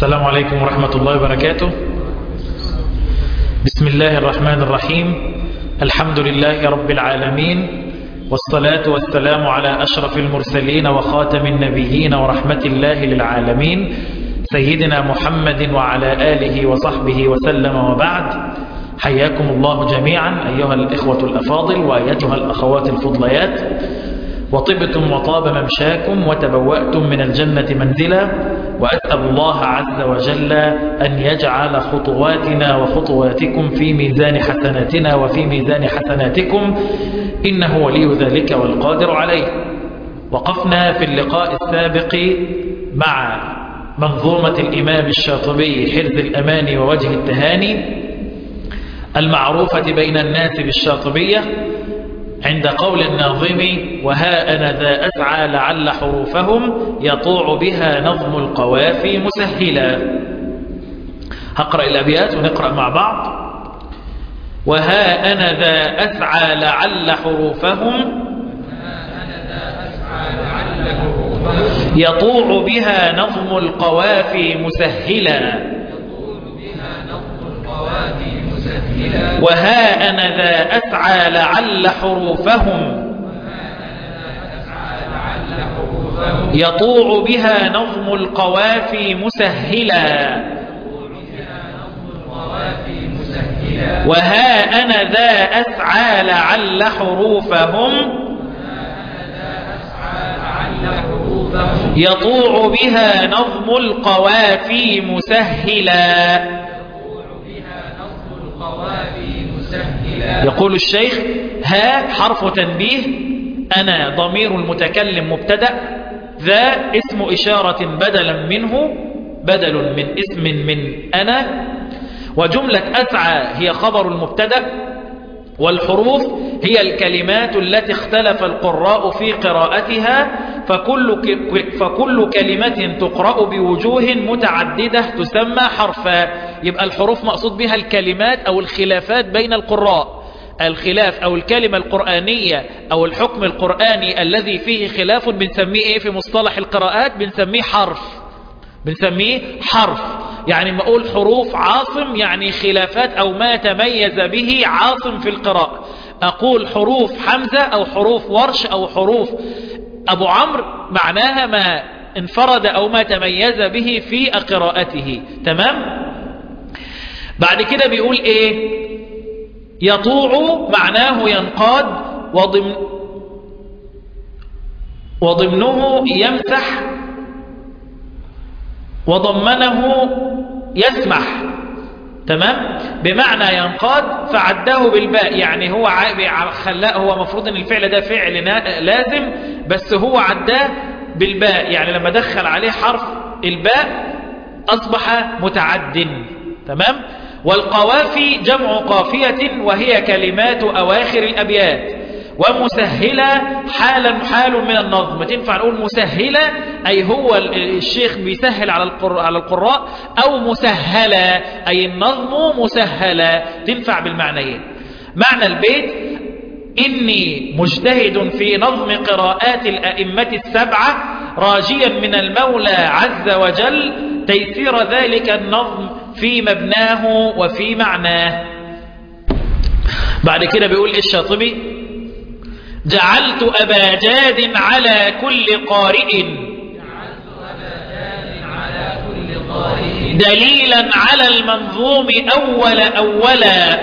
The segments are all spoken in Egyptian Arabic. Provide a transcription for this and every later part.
السلام عليكم ورحمة الله وبركاته بسم الله الرحمن الرحيم الحمد لله رب العالمين والصلاة والسلام على أشرف المرسلين وخاتم النبيين ورحمة الله للعالمين سيدنا محمد وعلى آله وصحبه وسلم وبعد حياكم الله جميعا أيها الإخوة الأفاضل وأيتها الأخوات الفضليات وطبتم وطاب ممشاكم وتبوأتم من الجنة منزلا وأسأل الله عز وجل أن يجعل خطواتنا وخطواتكم في ميزان حسناتنا وفي ميزان حسناتكم إنه ولي ذلك والقادر عليه وقفنا في اللقاء السابق مع منظومة الإمام الشاطبي حرز الأمان ووجه التهاني المعروفة بين الناس بالشاطبية عند قول الناظم وها أنا ذا أسعى لعل حروفهم يطوع بها نظم القوافي مسهلا هقرأ الأبيات ونقرأ مع بعض وها أنا ذا أسعى لعل حروفهم يطوع بها نظم القوافي مسهلا وها أنا ذا أسعى لعل حروفهم يطوع بها نظم القوافي مسهلا وها أنا ذا أسعى لعل حروفهم يطوع بها نظم القوافي مسهلا يقول الشيخ ها حرف تنبيه أنا ضمير المتكلم مبتدأ ذا اسم إشارة بدلا منه بدل من اسم من أنا وجملة أسعى هي خبر المبتدأ والحروف هي الكلمات التي اختلف القراء في قراءتها فكل, فكل كلمة تقرأ بوجوه متعددة تسمى حرفا يبقى الحروف مقصود بها الكلمات أو الخلافات بين القراء الخلاف أو الكلمة القرآنية أو الحكم القرآني الذي فيه خلاف بنسميه إيه في مصطلح القراءات بنسميه حرف بنسميه حرف يعني ما أقول حروف عاصم يعني خلافات أو ما تميز به عاصم في القراءة أقول حروف حمزة أو حروف ورش أو حروف أبو عمرو معناها ما انفرد أو ما تميز به في قراءته تمام بعد كده بيقول إيه يطوع معناه ينقاد وضمن وضمنه يمسح وضمنه يسمح تمام بمعنى ينقاد فعده بالباء يعني هو خلاه هو مفروض ان الفعل ده فعل لازم بس هو عداه بالباء يعني لما دخل عليه حرف الباء اصبح متعد تمام والقوافي جمع قافية وهي كلمات اواخر الابيات ومسهلة حالا حال من النظم تنفع نقول مسهلة أي هو الشيخ بيسهل على القراء, على القراء أو مسهلة أي النظم مسهلة تنفع بالمعنيين معنى البيت إني مجتهد في نظم قراءات الأئمة السبعة راجيا من المولى عز وجل تيسير ذلك النظم في مبناه وفي معناه بعد كده بيقول الشاطبي جعلت أبا جاد على كل قارئ دليلا على المنظوم أول أولا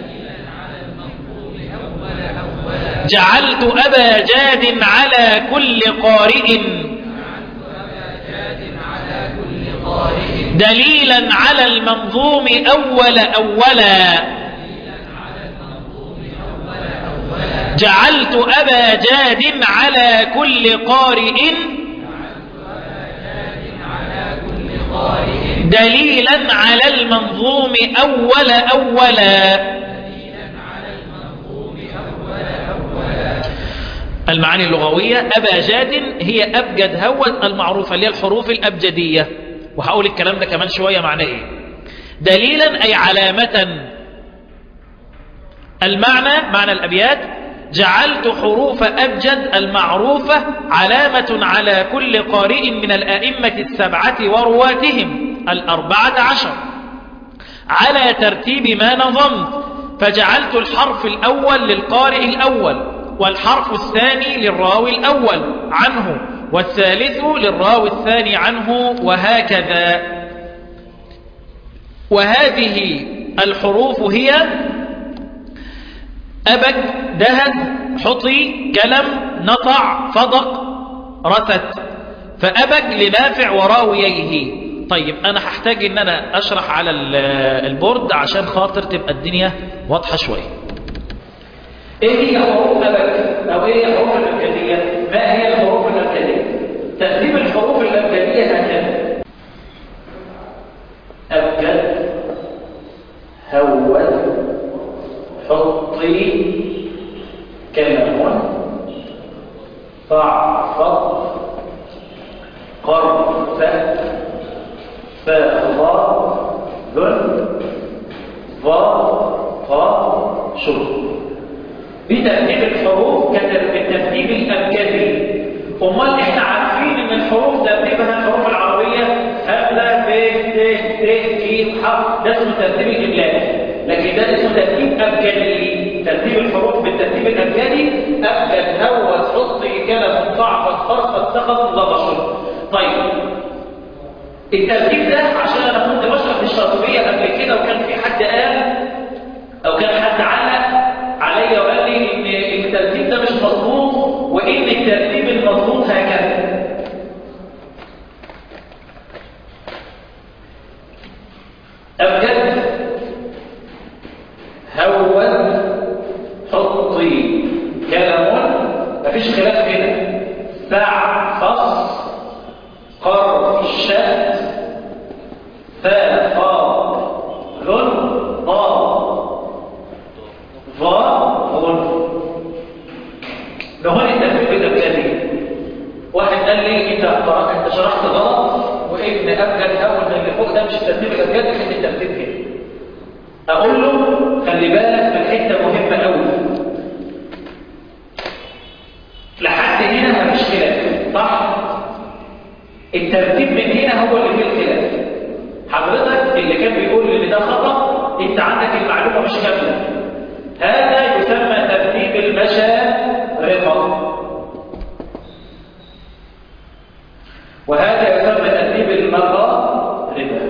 جعلت أبا جاد على كل قارئ دليلا على المنظوم أول أولا جعلت أبا جاد على كل قارئ دليلا على المنظوم أول أولا المعاني اللغوية أبا جاد هي أبجد هوت المعروفة اللي هي الحروف الأبجدية وهقول الكلام ده كمان شوية معناه إيه دليلا أي علامة المعنى معنى الأبيات جعلت حروف أبجد المعروفة علامة على كل قارئ من الأئمة السبعة ورواتهم الأربعة عشر على ترتيب ما نظمت فجعلت الحرف الأول للقارئ الأول والحرف الثاني للراوي الأول عنه والثالث للراوي الثاني عنه وهكذا وهذه الحروف هي أبك دهد حطي كلم نطع فضق رثت فأبك لنافع وراوييه طيب أنا هحتاج أن أنا أشرح على البورد عشان خاطر تبقى الدنيا واضحة شوية ايه هي حروف أبك أو ايه هي حروف الأبجدية ما هي الحروف الأبجدية ترتيب الحروف الأبجدية هكذا أبجد هود حطي كلم فعفض قرف فاخضر ذل ظا طا شر بترتيب الحروف كالترتيب الأبجدي أمال إحنا عارفين إن الحروف ترتيبها الحروف العربية همزة ف ت ت ج ح ده اسمه ترتيب الإملاء لكن ده اسمه ترتيب أبجدي ترتيب الحروف بالترتيب الأبجدي أبجد أول حطي كلف صعب فرصة سقط ضغط طيب الترتيب ده عشان أنا كنت بشرح في الشاطبية قبل كده وكان في حد قال أو كان حد علق عليا وقال لي إن الترتيب ده مش مظبوط وإن الترتيب المظبوط هكذا أبجد هود حطي كلام مفيش خلاف هنا فع فص قر شت فا فا ذن ضا ظا غن لهون الترتيب الابجدي واحد قال لي انت قرأت انت شرحت غلط وابن ابجد اول من اللي فوق ده مش الترتيب الابجدي لكن الترتيب هنا اقول له خلي بالك من حته مهمه قوي لحد هنا مفيش خلاف صح الترتيب من هنا هو اللي فيه الخلاف حضرتك اللي كان بيقول ان ده خطا انت عندك المعلومه مش كامله هذا يسمى ترتيب المشارقه وهذا يسمى ترتيب المغاربه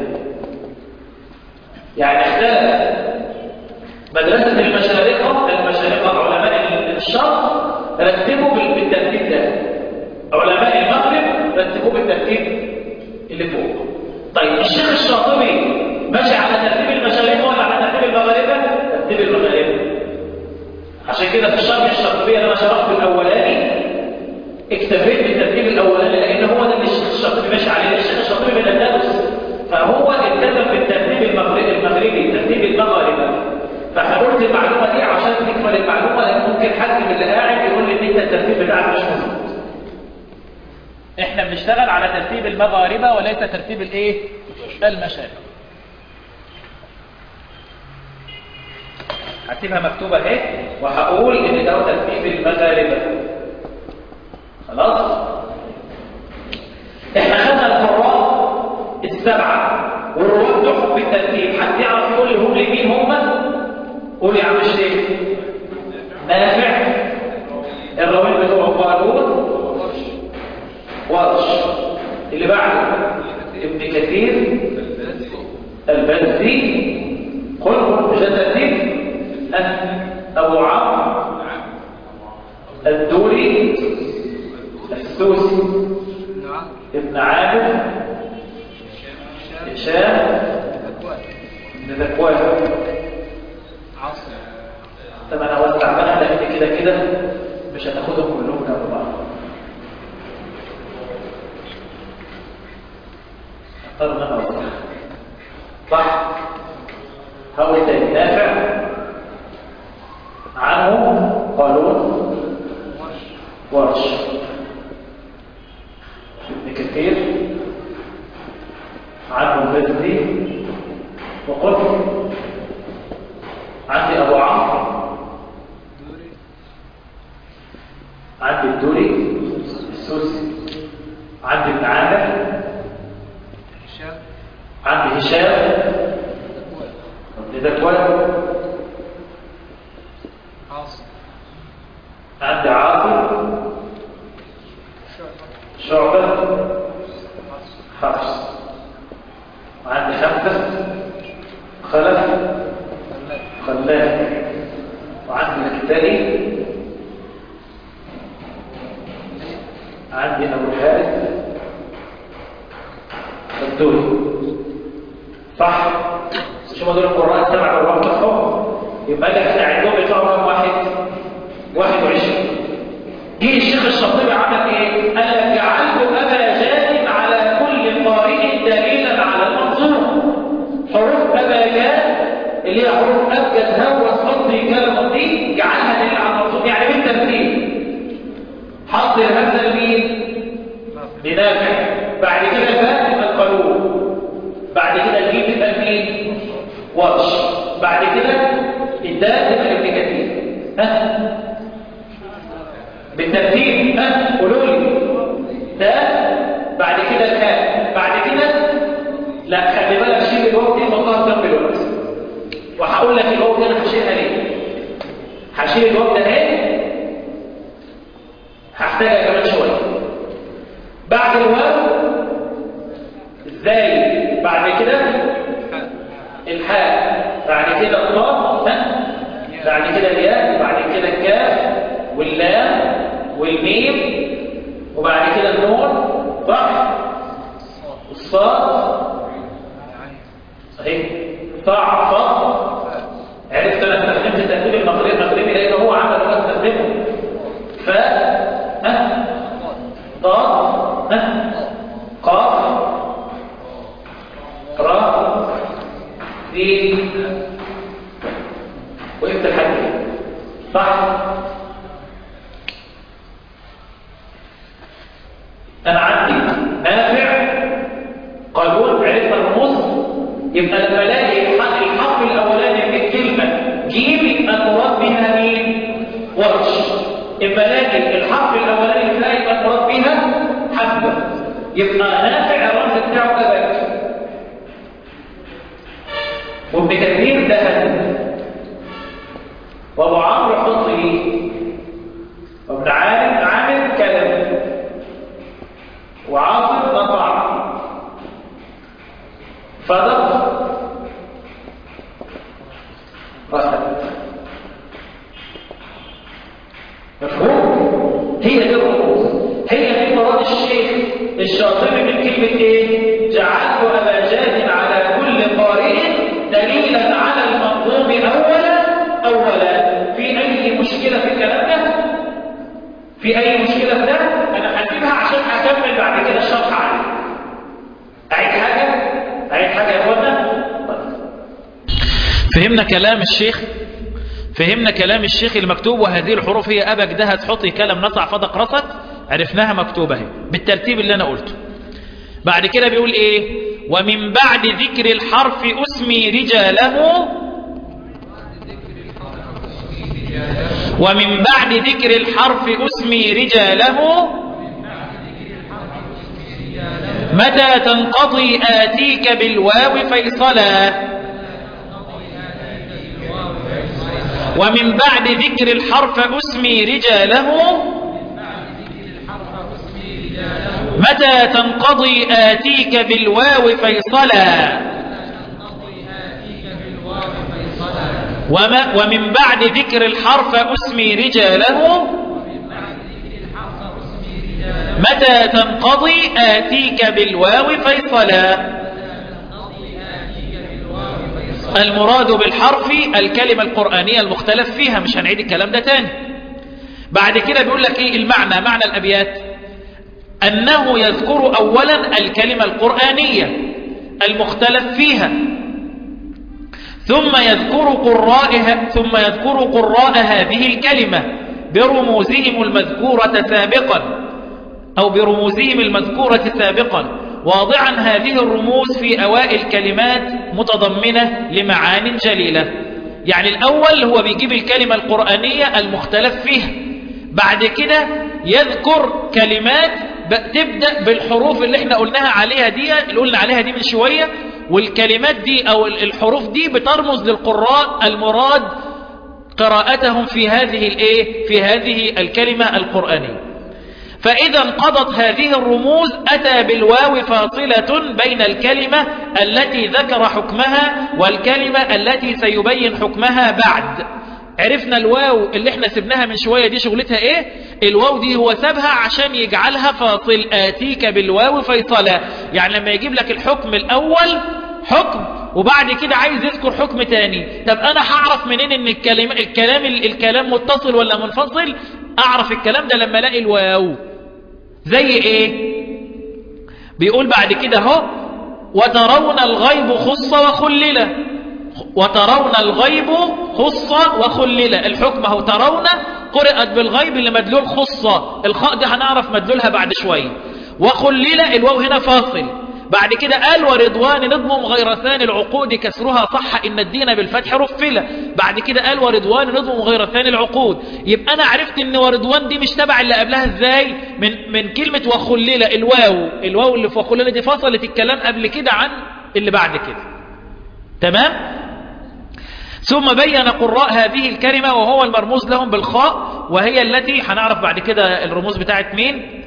يعني اختلف مدرسة المشارقة المشارقة علماء الشرق رتبوا بالترتيب ده علماء المغرب رتبوا بالترتيب اللي فوق طيب الشيخ الشاطبي ماشي على ترتيب المشارقة ولا على ترتيب المغاربة؟ ترتيب المغاربة عشان كده في الشرح الشاطبية اللي انا شرحته الاولاني اكتفيت بالترتيب الاولاني لان هو ده اللي الشيخ الشاطبي ماشي عليه الشيخ الشاطبي من الاندلس فهو التزم بالترتيب المغربي المغربي ترتيب المغاربه فحاولت المعلومه دي عشان تكمل المعلومه لان ممكن حد من اللي قاعد يقول لي ان انت الترتيب بتاعك مش مظبوط احنا بنشتغل على ترتيب المغاربة وليس ترتيب الايه المشارق هسيبها مكتوبه اهي وهقول ان ده ترتيب المغاربه خلاص احنا خدنا القراء السبعه والرواد تحكم بالترتيب حد يعرف يقول لي هم مين هم قول يا عم الشيخ نافع الراويين بتوع قالون ورش اللي بعده ابن كثير البزي قل مش ده ترتيب ابو عمرو الدوري السوسي ابن عامر هشام ابن ذكوان طب انا اوسع بقى لان كده كده مش هتاخدهم كلهم جنب بعض اختار ان انا اوسع صح هقول تاني نافع عنه قالون ورش ابن كثير عنه البزي وقل عندي ابو عمرو عندي الدوري السوسي عندي ابن عامر عندي هشام لذكوان عندي عاصم شعبة حفص وعندي خمسة خلف خلاف وعندي الكتابي عندي أبو الحارث الدوري صح مش هم دول القراء السبع والرابع بتاعهم يبقى لك احنا عندهم يطلعوا كام واحد 21 جه الشيخ الشاطبي عمل ايه قال لك جعلت ابا جاد على كل قارئ دليلا على المنظوم حروف ابا جاد اللي هي حروف ابجد هو صدي كلمه دي جعلها دليل على المنظوم يعني بالترتيب حط الهمزه لمين لنافع بعد كده الباء تبقى القانون بعد كده الجيم تبقى مين ورش بعد كده الدال تبقى ابن كثير ها بالترتيب ها قولوا لي دال بعد كده الكاف بعد كده لا خلي بالك شيل الواو دي حطها جنب الوقت وهقول لك الواو دي انا هشيلها ليه هشيل الواو ده اهي هحتاجها كمان شويه بعد الواو ازاي بعد كده الحاء بعد كده الطاء بعد كده الياء بعد كده الكاف واللام والميم وبعد كده النون صح الصاد صحيح صع صاد عرفت انا استخدمت الترتيب المغربي المغربي لان هو عمل وانا استخدمه ف ها ضاد ها قاف را سين وقفت لحد صح انا عندي نافع قانون عرفت الرموز يبقى لما الاقي الحرف الاولاني في الكلمه جيم يبقى المراد بها مين ورش اما الاقي الحرف الاولاني تلاقي يبقى المراد بها حبه يبقى نافع الرمز بتاعه ابد وابن كثير دهن وابو عمرو حطي وابن عامر عامر كلم وعاصم قطع فضل رسل مفهوم هي دي الرموز هي دي مراد الشيخ الشاطبي من كلمه ايه جعلت ابا جاد على كل قارئ دليلا على المنظوم اولا اولا في اي مشكله في الكلام ده في اي مشكله في ده انا هسيبها عشان هكمل بعد كده الشرح عليه اعيد حاجه اعيد حاجه يا اخوانا فهمنا كلام الشيخ فهمنا كلام الشيخ المكتوب وهذه الحروف هي أبك ده تحطي كلام نصع فدق رصد عرفناها مكتوبة اهي بالترتيب اللي أنا قلته بعد كده بيقول إيه ومن بعد ذكر الحرف أسمي رجاله ومن بعد ذكر الحرف أسمي رجاله متى تنقضي آتيك بالواو فيصلا ومن بعد ذكر الحرف أسمي رجاله متى تنقضي آتيك بالواو فيصلا وما ومن بعد ذكر الحرف أسمي رجاله متى تنقضي آتيك بالواو فيصلا المراد بالحرف الكلمة القرآنية المختلف فيها مش هنعيد الكلام ده تاني بعد كده بيقول لك ايه المعنى معنى الأبيات أنه يذكر أولا الكلمة القرآنية المختلف فيها ثم يذكر قرائها ثم يذكر قراء هذه الكلمة برموزهم المذكورة سابقا أو برموزهم المذكورة سابقا واضعا هذه الرموز في أوائل كلمات متضمنة لمعان جليلة يعني الأول هو بيجيب الكلمة القرآنية المختلف فيها بعد كده يذكر كلمات تبدأ بالحروف اللي احنا قلناها عليها دي اللي قلنا عليها دي من شوية والكلمات دي او الحروف دي بترمز للقراء المراد قراءتهم في هذه الايه في هذه الكلمة القرآنية فإذا انقضت هذه الرموز أتى بالواو فاصلة بين الكلمة التي ذكر حكمها والكلمة التي سيبين حكمها بعد عرفنا الواو اللي احنا سبناها من شوية دي شغلتها ايه الواو دي هو سابها عشان يجعلها فاصل آتيك بالواو فيصلا يعني لما يجيب لك الحكم الأول حكم وبعد كده عايز يذكر حكم تاني طب انا هعرف منين ان الكلام الكلام الكلام متصل ولا منفصل اعرف الكلام ده لما الاقي الواو زي ايه بيقول بعد كده اهو وترون الغيب خص وخلل وترون الغيب خص وخلل الحكم اهو ترون قرأت بالغيب اللي مدلول خصة الخاء دي هنعرف مدلولها بعد شوية وخلل الواو هنا فاصل بعد كده قال ورضوان نظم غير ثاني العقود كسرها صح إن الدين بالفتح رفلة بعد كده قال ورضوان نظم غير ثاني العقود يبقى أنا عرفت إن ورضوان دي مش تبع اللي قبلها إزاي من, من كلمة وخللة الواو الواو اللي في وخللة دي فصلت الكلام قبل كده عن اللي بعد كده تمام ثم بين قراء هذه الكلمة وهو المرموز لهم بالخاء وهي التي هنعرف بعد كده الرموز بتاعت مين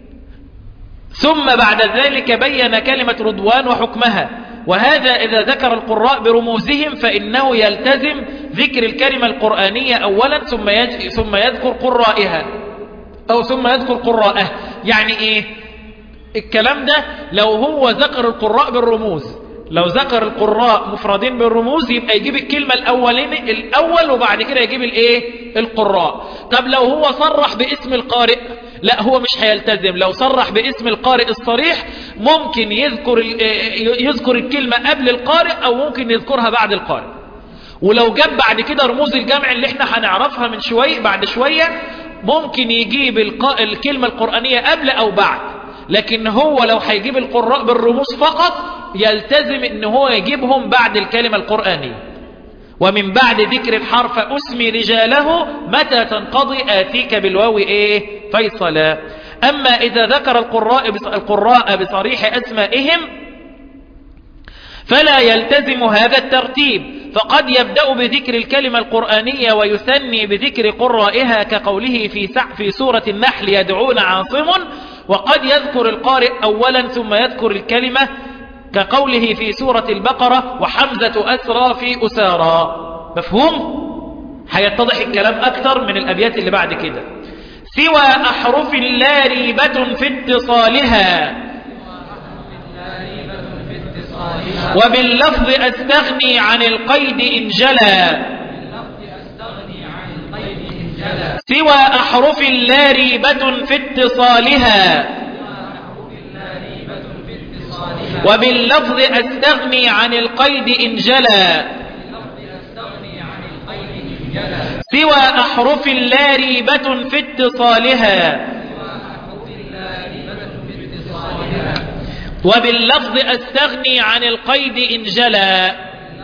ثم بعد ذلك بين كلمة رضوان وحكمها وهذا إذا ذكر القراء برموزهم فإنه يلتزم ذكر الكلمة القرآنية أولا ثم ثم يذكر قرائها أو ثم يذكر قراءه يعني إيه الكلام ده لو هو ذكر القراء بالرموز لو ذكر القراء مفردين بالرموز يبقى يجيب الكلمة الأولين الأول وبعد كده يجيب الإيه القراء طب لو هو صرح باسم القارئ لا هو مش هيلتزم لو صرح باسم القارئ الصريح ممكن يذكر يذكر الكلمة قبل القارئ أو ممكن يذكرها بعد القارئ ولو جاب بعد كده رموز الجمع اللي احنا هنعرفها من شوية بعد شوية ممكن يجيب الكلمة القرآنية قبل أو بعد لكن هو لو هيجيب القراء بالرموز فقط يلتزم ان هو يجيبهم بعد الكلمة القرآنية ومن بعد ذكر الحرف أسمي رجاله متى تنقضي آتيك بالواو إيه فيصلا أما إذا ذكر القراء القراء بصريح أسمائهم فلا يلتزم هذا الترتيب فقد يبدأ بذكر الكلمة القرآنية ويثني بذكر قرائها كقوله في في سورة النحل يدعون عاصم وقد يذكر القارئ أولا ثم يذكر الكلمة كقوله في سورة البقرة وحمزة أسرى في أسارى مفهوم؟ هيتضح الكلام أكثر من الأبيات اللي بعد كده سوى أحرف لا ريبة في اتصالها وباللفظ أستغني عن القيد إن جلى سوى أحرف لا ريبة في اتصالها وباللفظ أستغني عن القيد إن جلى سوى أحرف لا ريبة في اتصالها وباللفظ أستغني عن القيد إن جلى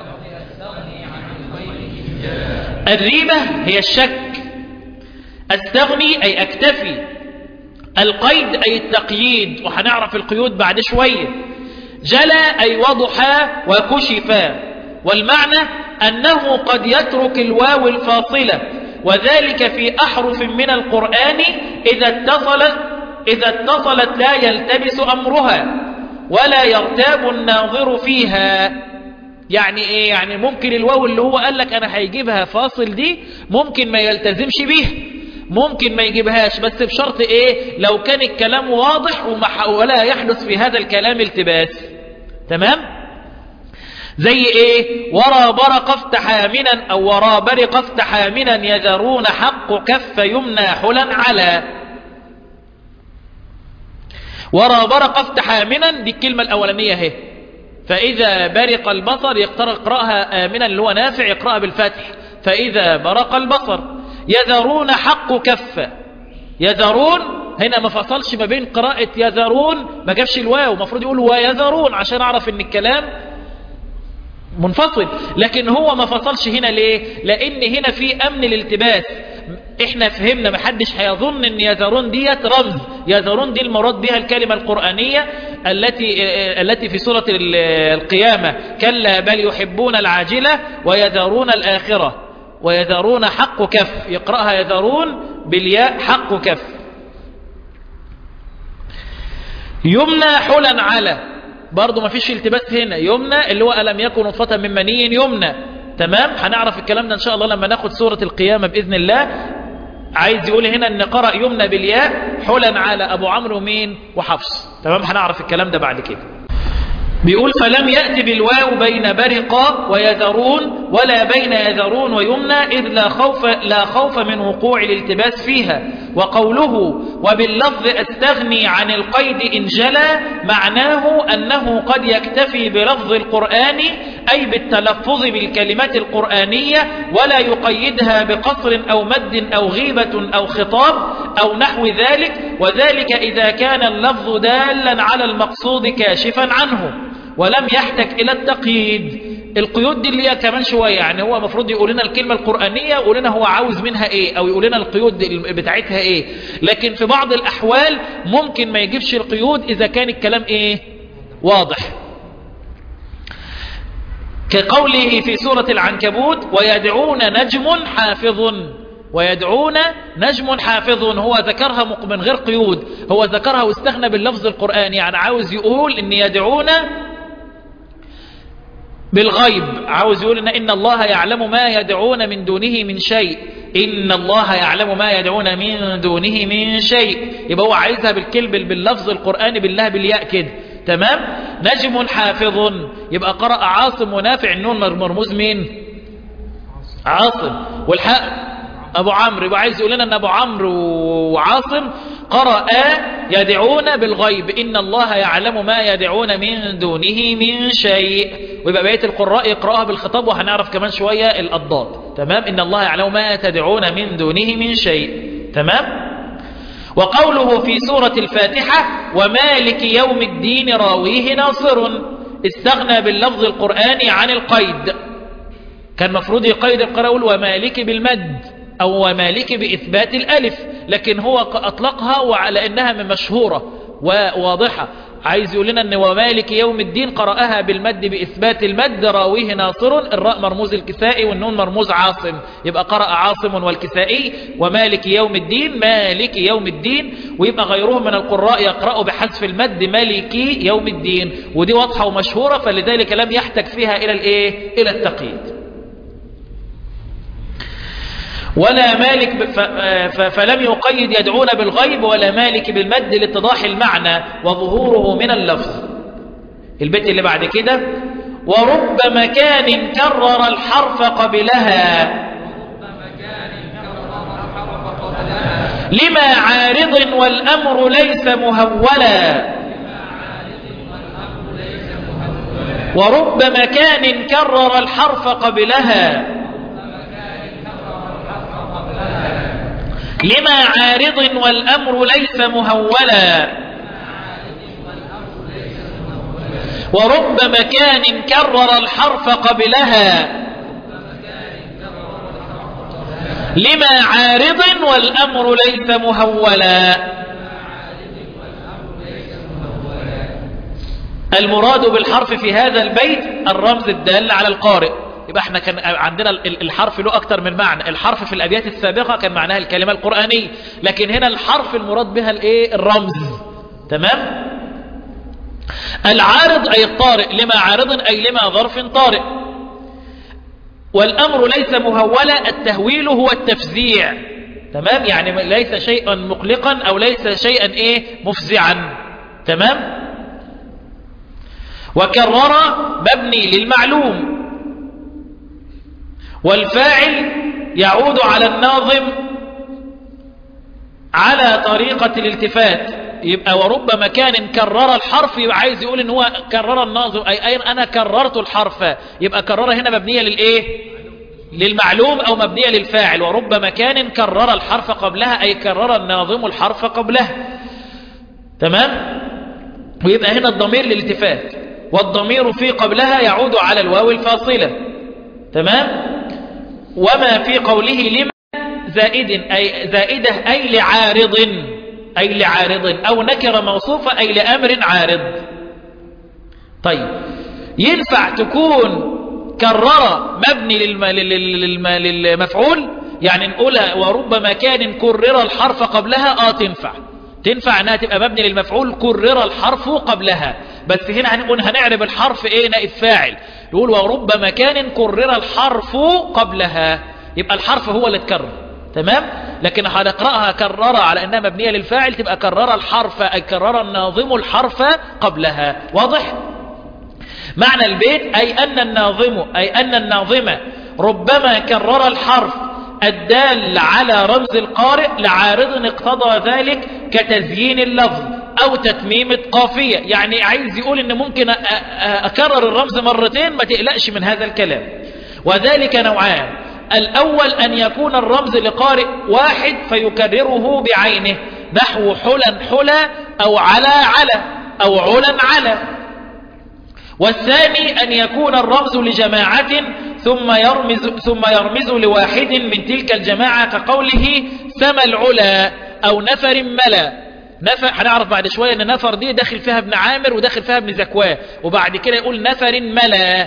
الريبة هي الشك استغني أي أكتفي القيد أي التقييد وهنعرف القيود بعد شوية جلى أي وضحا وكشفا والمعنى أنه قد يترك الواو الفاصلة وذلك في أحرف من القرآن إذا اتصلت, إذا اتصلت لا يلتبس أمرها ولا يرتاب الناظر فيها يعني ايه يعني ممكن الواو اللي هو قال لك انا هيجيبها فاصل دي ممكن ما يلتزمش بيها ممكن ما يجيبهاش بس بشرط ايه لو كان الكلام واضح ولا يحدث في هذا الكلام التباس تمام زي ايه ورا برق افتح آمنا او ورا برق افتح آمنا يذرون حق كف يمنى حلا على ورا برق افتح آمنا دي الكلمة الاولانية اهي فإذا برق البصر يقرأها آمنا اللي هو نافع يقرأها بالفتح فإذا برق البصر يذرون حق كف يذرون هنا ما فصلش ما بين قراءة يذرون ما جابش الواو المفروض يقول ويذرون عشان اعرف ان الكلام منفصل لكن هو ما فصلش هنا ليه لان هنا في امن الالتباس احنا فهمنا ما حدش هيظن ان يذرون ديت رمز يذرون دي المراد بها الكلمة القرآنية التي التي في سورة القيامة كلا بل يحبون العاجلة ويذرون الآخرة ويذرون حق كف يقرأها يذرون بالياء حق كف يمنى حلا على برضو ما فيش التباس هنا يمنى اللي هو ألم يكن نطفة من مني يمنى تمام هنعرف الكلام ده إن شاء الله لما ناخد سورة القيامة بإذن الله عايز يقول هنا ان قرأ يمنى بالياء حلا على ابو عمرو مين وحفص تمام هنعرف الكلام ده بعد كده بيقول فلم يأتي بالواو بين برقا ويذرون ولا بين يذرون ويمنى إذ لا خوف, لا خوف من وقوع الالتباس فيها وقوله وباللفظ أستغني عن القيد إن جلى معناه أنه قد يكتفي بلفظ القرآن أي بالتلفظ بالكلمات القرآنية ولا يقيدها بقصر أو مد أو غيبة أو خطاب أو نحو ذلك وذلك إذا كان اللفظ دالا على المقصود كاشفا عنه ولم يحتج إلى التقييد القيود دي اللي هي كمان شوية يعني هو المفروض يقول لنا الكلمة القرآنية يقول لنا هو عاوز منها ايه او يقول لنا القيود بتاعتها ايه لكن في بعض الاحوال ممكن ما يجيبش القيود اذا كان الكلام ايه واضح كقوله في سورة العنكبوت ويدعون نجم حافظ ويدعون نجم حافظ هو ذكرها من غير قيود هو ذكرها واستغنى باللفظ القرآني يعني عاوز يقول ان يدعون بالغيب عاوز يقول إن, إن الله يعلم ما يدعون من دونه من شيء إن الله يعلم ما يدعون من دونه من شيء يبقى هو عايزها بالكلب باللفظ القرآني بالله بالياء كده تمام نجم حافظ يبقى قرأ عاصم ونافع النون مرموز مين عاصم والحق أبو عمرو يبقى عايز يقول لنا أن أبو عمرو وعاصم قرأ يدعون بالغيب إن الله يعلم ما يدعون من دونه من شيء ويبقى بقية القراء يقرأها بالخطاب وهنعرف كمان شوية الأضداد تمام إن الله يعلم ما تدعون من دونه من شيء تمام وقوله في سورة الفاتحة ومالك يوم الدين راويه ناصر استغنى باللفظ القرآني عن القيد كان مفروض يقيد القراء ومالك بالمد أو ومالك بإثبات الألف لكن هو أطلقها وعلى أنها من مشهورة وواضحة عايز يقول لنا أن ومالك يوم الدين قرأها بالمد بإثبات المد راويه ناصر الراء مرموز الكسائي والنون مرموز عاصم يبقى قرأ عاصم والكسائي ومالك يوم الدين مالك يوم الدين ويبقى غيرهم من القراء يقرأوا بحذف المد مالكي يوم الدين ودي واضحة ومشهورة فلذلك لم يحتج فيها إلى الإيه إلى التقييد ولا مالك فلم يقيد يدعون بالغيب ولا مالك بالمد لاتضاح المعنى وظهوره من اللفظ البيت اللي بعد كده ورب مكان كرر الحرف قبلها لما عارض والأمر ليس مهولا ورب مكان كرر الحرف قبلها لما عارض والأمر ليس مهولا ورب مكان كرر الحرف قبلها لما عارض والأمر ليس مهولا المراد بالحرف في هذا البيت الرمز الدال على القارئ يبقى احنا كان عندنا الحرف له اكتر من معنى الحرف في الابيات السابقة كان معناها الكلمة القرآنية لكن هنا الحرف المراد بها الايه الرمز تمام العارض اي الطارئ لما عارض اي لما ظرف طارئ والامر ليس مهولا التهويل هو التفزيع تمام يعني ليس شيئا مقلقا او ليس شيئا ايه مفزعا تمام وكرر مبني للمعلوم والفاعل يعود على الناظم على طريقة الالتفات يبقى ورب مكان كرر الحرف يبقى عايز يقول ان هو كرر الناظم اي اين انا كررت الحرف يبقى كرر هنا مبنية للايه للمعلوم او مبنية للفاعل ورب مكان كرر الحرف قبلها اي كرر الناظم الحرف قبلها تمام ويبقى هنا الضمير للالتفات والضمير في قبلها يعود على الواو الفاصلة تمام وما في قوله لما زائد أي زائدة أي لعارض أي لعارض أو نكرة موصوفة أي لأمر عارض طيب ينفع تكون كرر مبني للم... للم... للمفعول يعني نقولها وربما كان كرر الحرف قبلها اه تنفع تنفع انها تبقى مبني للمفعول كرر الحرف قبلها بس هنا هنقول هنعرب الحرف ايه نائب فاعل نقول وربما كان كرر الحرف قبلها يبقى الحرف هو اللي اتكرر تمام لكن هنقرأها كرر على انها مبنية للفاعل تبقى كرر الحرف اي كرر الناظم الحرف قبلها واضح معنى البيت أي أن الناظم أي أن الناظم ربما كرر الحرف الدال على رمز القارئ لعارض اقتضى ذلك كتزيين اللفظ أو تتميم القافية يعني عايز يقول إن ممكن أكرر الرمز مرتين ما تقلقش من هذا الكلام وذلك نوعان الأول أن يكون الرمز لقارئ واحد فيكرره بعينه نحو حلا حلا أو على على أو علا على والثاني أن يكون الرمز لجماعة ثم يرمز, ثم يرمز لواحد من تلك الجماعة كقوله سما العلا أو نفر ملا نفر هنعرف بعد شوية أن نفر دي داخل فيها ابن عامر وداخل فيها ابن زكواه وبعد كده يقول نفر ملا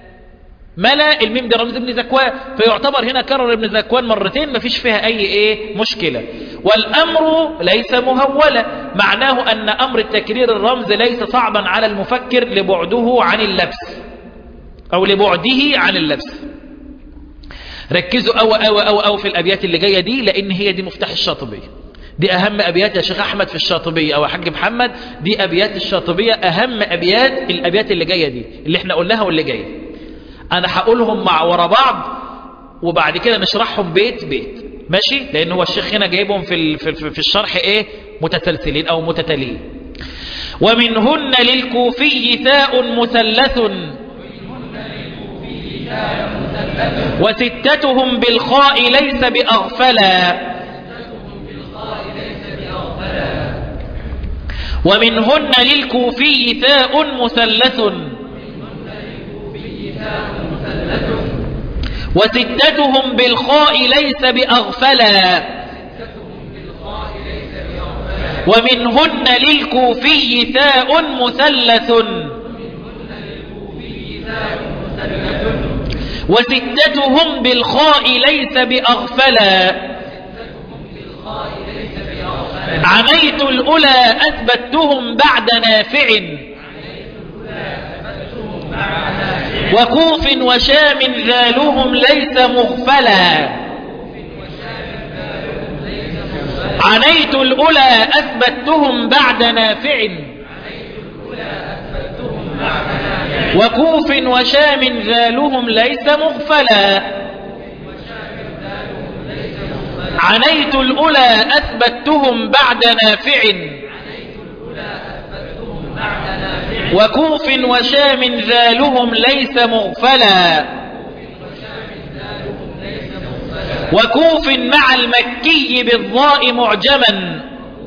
ملا الميم ده رمز ابن زكوان فيعتبر هنا كرر ابن زكوان مرتين ما فيش فيها أي إيه مشكلة والأمر ليس مهولا معناه أن أمر التكرير الرمز ليس صعبا على المفكر لبعده عن اللبس أو لبعده عن اللبس ركزوا أو أو أو أو في الأبيات اللي جاية دي لأن هي دي مفتاح الشاطبية دي أهم أبيات يا شيخ أحمد في الشاطبية أو حاج محمد دي أبيات الشاطبية أهم أبيات الأبيات اللي جاية دي اللي احنا قلناها واللي جاية أنا هقولهم مع ورا بعض وبعد كده نشرحهم بيت بيت ماشي لأن هو الشيخ هنا جايبهم في في في الشرح إيه متسلسلين أو متتاليين ومنهن للكوفي ثاء مثلث وستتهم بالخاء ليس بأغفلا ومنهن للكوفي ثاء مثلث وستتهم بالخاء ليس بأغفلا ومنهن للكوفي ثاء مثلث وستتهم بالخاء ليس بأغفلا عميت الأولى أثبتهم بعد نافع وكوف وشام ذالهم ليس مغفلا عنيت الأولى أثبتهم بعد نافع وكوف وشام ذالهم ليس مغفلا عنيت الأولى أثبتهم بعد نافع وكوف وشام ذالهم ليس مغفلا وكوف مع المكي بالضاء معجما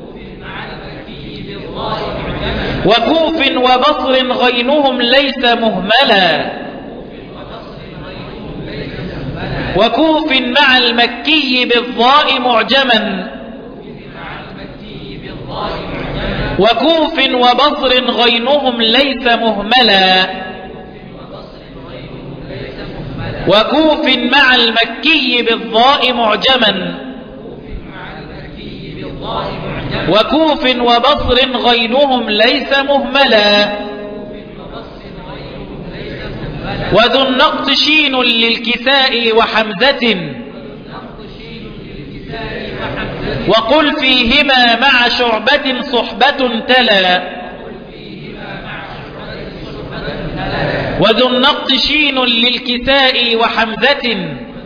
وكوف وبصر غينهم ليس مهملا وكوف مع المكي بالضاء معجما وكوف وبصر غينهم ليس مهملا وكوف مع المكي بالضاء معجما وكوف وبصر غينهم ليس مهملا وذو النقط شين للكساء وحمزة وقل فيهما مع شعبة صحبة تلا وذو النقط شين للكساء وحمزة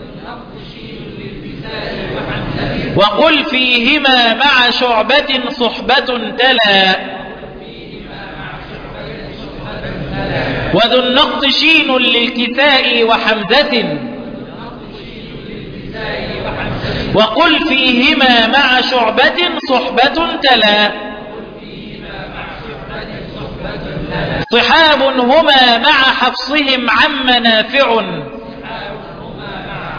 وقل فيهما مع شعبة صحبة تلا وذو النقط شين للكساء وحمزة وقل فيهما مع شعبة صحبة تلا صحاب هما مع حفصهم عم نافع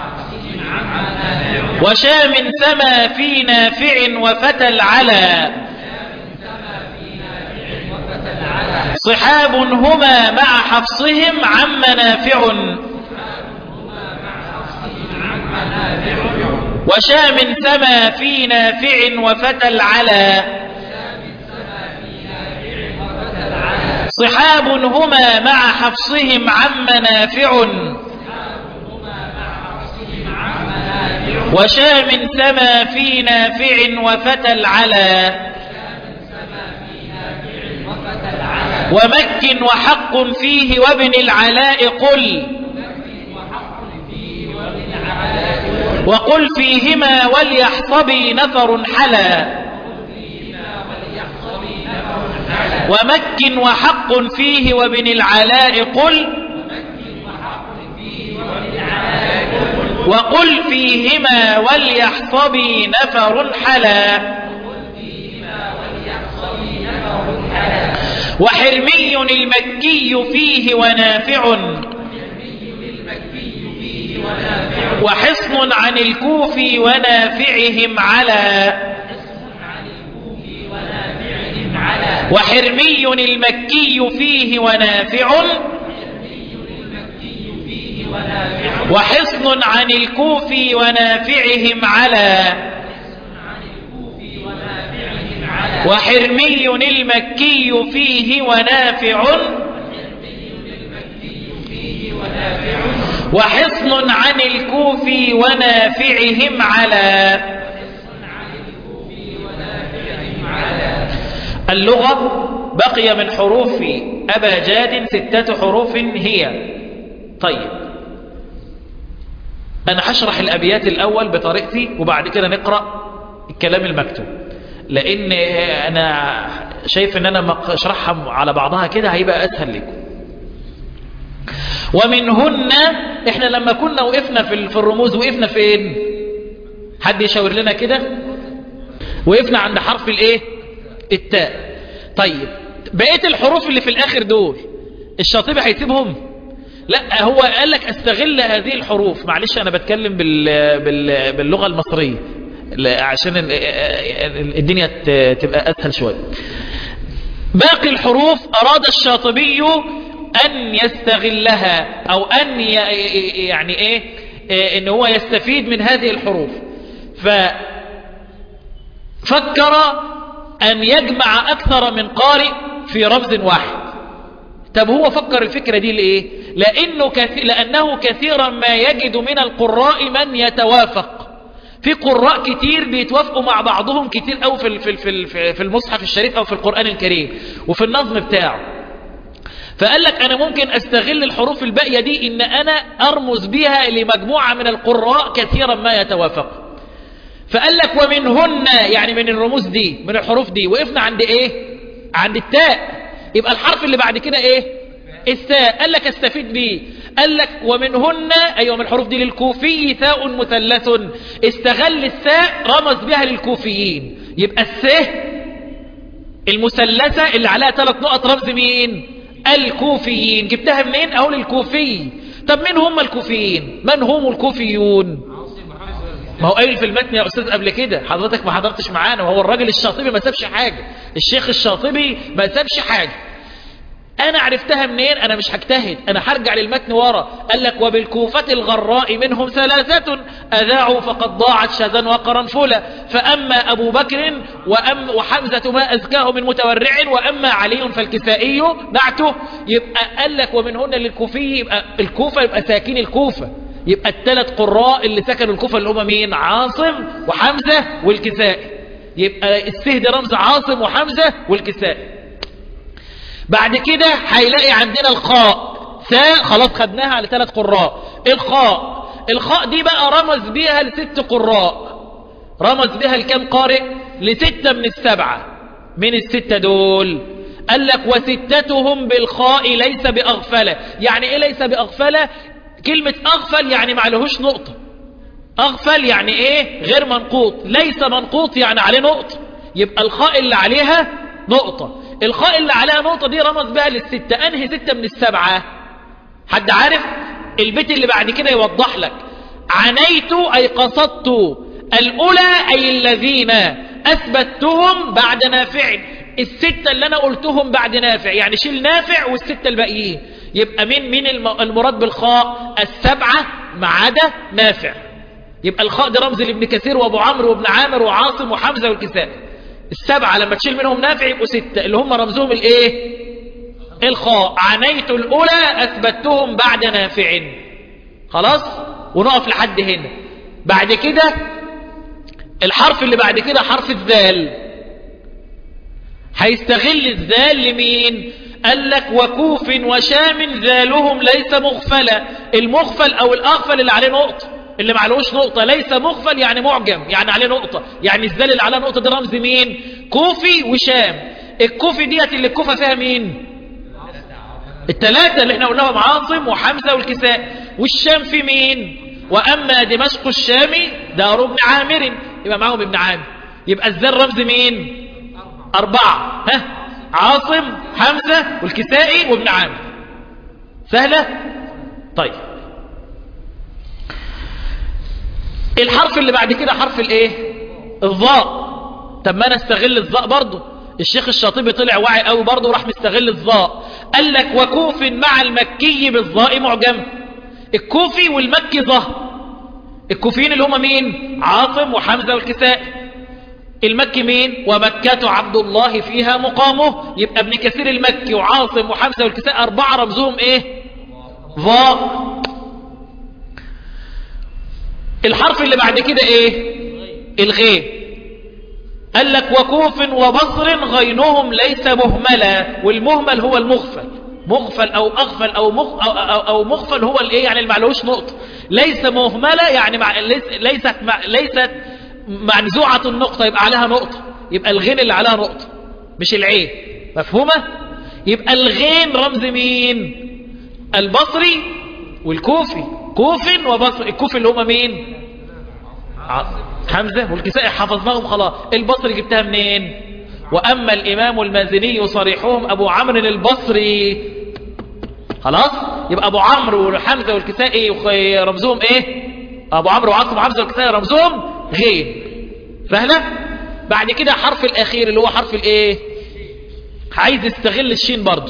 وشام سما في نافع وفتى العلا صحاب هما مع حفصهم عم نافع وشام سما في نافع وفتى العلا صحاب هما مع حفصهم عم نافع وشام سما في نافع وفتى العلا ومك وحق فيه وابن العلاء قل وقل فيهما وليحصبي نفر حلا ومك وحق فيه وابن العلاء قل وقل فيهما وليحصبي نفر حلا وحرمي المكي فيه ونافع وحصن عن الكوفي ونافعهم على وحرمي المكي فيه ونافع وحصن عن الكوفي ونافعهم على وحرمي المكي فيه ونافع وحصن عن الكوفي ونافعهم على اللغة بقي من حروف أبا جاد ستة حروف هي طيب أنا هشرح الأبيات الأول بطريقتي وبعد كده نقرأ الكلام المكتوب لأن أنا شايف أن أنا أشرحها على بعضها كده هيبقى أسهل لكم ومنهن احنا لما كنا وقفنا في في الرموز وقفنا فين حد يشاور لنا كده وقفنا عند حرف الايه التاء طيب بقيه الحروف اللي في الاخر دول الشاطبي هيسيبهم لا هو قال لك استغل هذه الحروف معلش انا بتكلم بال بال باللغه المصريه عشان الدنيا تبقى اسهل شويه باقي الحروف اراد الشاطبي أن يستغلها أو أن يعني إيه, إيه إن هو يستفيد من هذه الحروف ففكر أن يجمع أكثر من قارئ في رمز واحد طب هو فكر الفكرة دي لإيه لأنه, كثير لأنه كثيرا ما يجد من القراء من يتوافق في قراء كتير بيتوافقوا مع بعضهم كتير أو في في في المصحف الشريف أو في القرآن الكريم وفي النظم بتاعه فقال لك أنا ممكن أستغل الحروف الباقية دي إن أنا أرمز بها لمجموعة من القراء كثيرا ما يتوافق فقال لك ومنهن يعني من الرموز دي من الحروف دي وقفنا عند إيه عند التاء يبقى الحرف اللي بعد كده إيه الثاء قال لك استفيد بيه قال لك ومنهن أيوة من الحروف دي للكوفي ثاء مثلث استغل الثاء رمز بها للكوفيين يبقى الثاء المثلثة اللي عليها ثلاث نقط رمز مين الكوفيين جبتها منين اقول الكوفي طب مين هم الكوفيين من هم الكوفيون ما هو قايل في المتن يا استاذ قبل كده حضرتك ما حضرتش معانا وهو الراجل الشاطبي ما سابش حاجه الشيخ الشاطبي ما سابش حاجه انا عرفتها منين انا مش هجتهد انا هرجع للمتن ورا قال لك وبالكوفة الغراء منهم ثلاثة اذاعوا فقد ضاعت شذا وقرنفلا فاما ابو بكر وأم وحمزة ما ازكاه من متورع واما علي فالكسائي نعته يبقى قال لك ومنهن للكوفي يبقى الكوفة يبقى ساكين الكوفة يبقى الثلاث قراء اللي سكنوا الكوفة اللي هم مين عاصم وحمزة والكسائي يبقى السهد رمز عاصم وحمزة والكسائي بعد كده هيلاقي عندنا الخاء ثاء خلاص خدناها على ثلاث قراء الخاء الخاء دي بقى رمز بيها لست قراء رمز بها لكم قارئ لستة من السبعة من الستة دول قال لك وستتهم بالخاء ليس بأغفلة يعني ايه ليس بأغفلة كلمة أغفل يعني معلهوش نقطة أغفل يعني ايه غير منقوط ليس منقوط يعني عليه نقطة يبقى الخاء اللي عليها نقطة الخاء اللي عليها نقطة دي رمز بها للستة أنهي ستة من السبعة حد عارف البيت اللي بعد كده يوضح لك عنيت أي قصدت الأولى أي الذين أثبتهم بعد نافع الستة اللي أنا قلتهم بعد نافع يعني شيل نافع والستة الباقيين يبقى مين مين الم- المراد بالخاء السبعة ما عدا نافع يبقى الخاء ده رمز لابن كثير وابو عمرو وابن عامر وعاصم وحمزة والكساء السبعة لما تشيل منهم نافع يبقوا ستة اللي هم رمزهم الايه الخاء عنيت الأولى أثبتهم بعد نافع خلاص ونقف لحد هنا بعد كده الحرف اللي بعد كده حرف الذال هيستغل الذال لمين قال لك وكوف وشام ذالهم ليس مغفلة المغفل او الاغفل اللي عليه نقطة اللي معلوش نقطة ليس مغفل يعني معجم يعني عليه نقطة يعني الذال اللي عليه نقطة ده رمز مين كوفي وشام الكوفي ديت اللي الكوفة فيها مين الثلاثة اللي احنا قلناهم عاصم وحمزة والكساء والشام في مين واما دمشق الشامي دار ابن عامر يبقى معاهم ابن عامر يبقى الذال رمز مين أربعة ها عاصم حمزة والكسائي وابن عامر سهلة طيب الحرف اللي بعد كده حرف الايه الظاء طب ما انا استغل الظاء برضه الشيخ الشاطبي طلع واعي قوي برضه وراح مستغل الظاء قال لك وكوف مع المكي بالظاء معجم الكوفي والمكي ظهر الكوفيين اللي هم مين عاصم وحمزة والكسائي المكي مين ومكة عبد الله فيها مقامه يبقى ابن كثير المكي وعاصم وحمزة والكساء أربعة رمزهم ايه ظاء الحرف اللي بعد كده ايه الغين قال لك وكوف وبصر غينهم ليس مهملا والمهمل هو المغفل مغفل او اغفل او مغ او, أو, أو مغفل هو الايه يعني اللي معلوش نقطه ليس مهمله يعني مع ليس ليست مع ليست منزوعه النقطه يبقى عليها نقطه يبقى الغين اللي عليها نقطه مش العين مفهومه يبقى الغين رمز مين البصري والكوفي كوف وبصري الكوفي اللي هما مين حمزة والكسائي حفظناهم خلاص البصري جبتها منين وأما الإمام المازني صريحهم أبو عمرو البصري خلاص يبقى أبو عمرو وحمزة والكسائي رمزهم إيه أبو عمرو وعاصم وحمزة والكسائي رمزهم غين سهلة بعد كده حرف الأخير اللي هو حرف الإيه عايز يستغل الشين برضه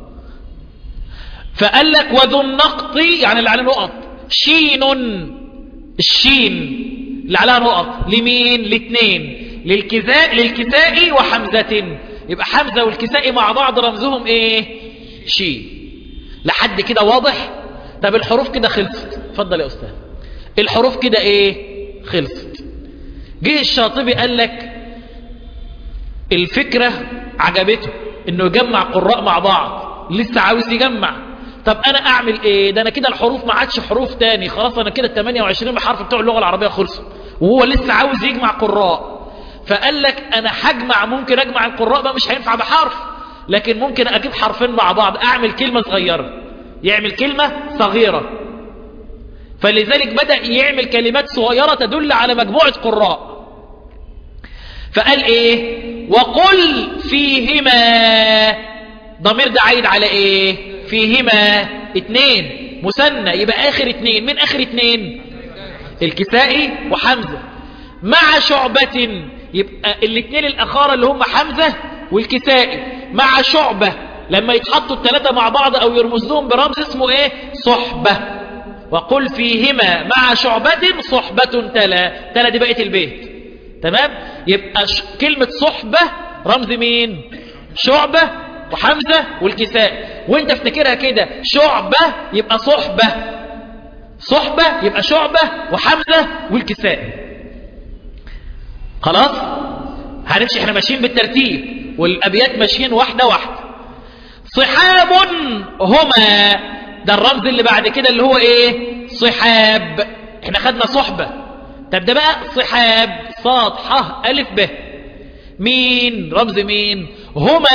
فقال لك وذو النقط يعني اللي عليه نقط شين الشين اللي عليها نقط لمين لاثنين للكساء للكساء وحمزة يبقى حمزة والكساء مع بعض رمزهم ايه شين لحد كده واضح طب الحروف كده خلصت اتفضل يا استاذ الحروف كده ايه خلصت جه الشاطبي قال لك الفكرة عجبته انه يجمع قراء مع بعض لسه عاوز يجمع طب انا اعمل ايه ده انا كده الحروف ما عادش حروف تاني خلاص انا كده ال 28 حرف بتوع اللغه العربيه خلصوا وهو لسه عاوز يجمع قراء فقال لك انا هجمع ممكن اجمع القراء بقى مش هينفع بحرف لكن ممكن اجيب حرفين مع بعض اعمل كلمه صغيره يعمل كلمه صغيره فلذلك بدا يعمل كلمات صغيره تدل على مجموعه قراء فقال ايه وقل فيهما ضمير ده عايد على ايه فيهما اتنين مثنى يبقى اخر اتنين من اخر اتنين الكسائي وحمزة مع شعبة يبقى الاتنين الاخارة اللي هم حمزة والكسائي مع شعبة لما يتحطوا الثلاثة مع بعض او يرمز لهم برمز اسمه ايه صحبة وقل فيهما مع شعبة صحبة تلا تلا دي بقية البيت تمام يبقى ش... كلمة صحبة رمز مين شعبة وحمزة والكساء وانت افتكرها كده شعبة يبقى صحبة صحبة يبقى شعبة وحمزة والكساء خلاص هنمشي احنا ماشيين بالترتيب والابيات ماشيين واحدة واحدة صحاب هما ده الرمز اللي بعد كده اللي هو ايه صحاب احنا خدنا صحبة طب ده بقى صحاب صاد ح الف ب مين رمز مين هما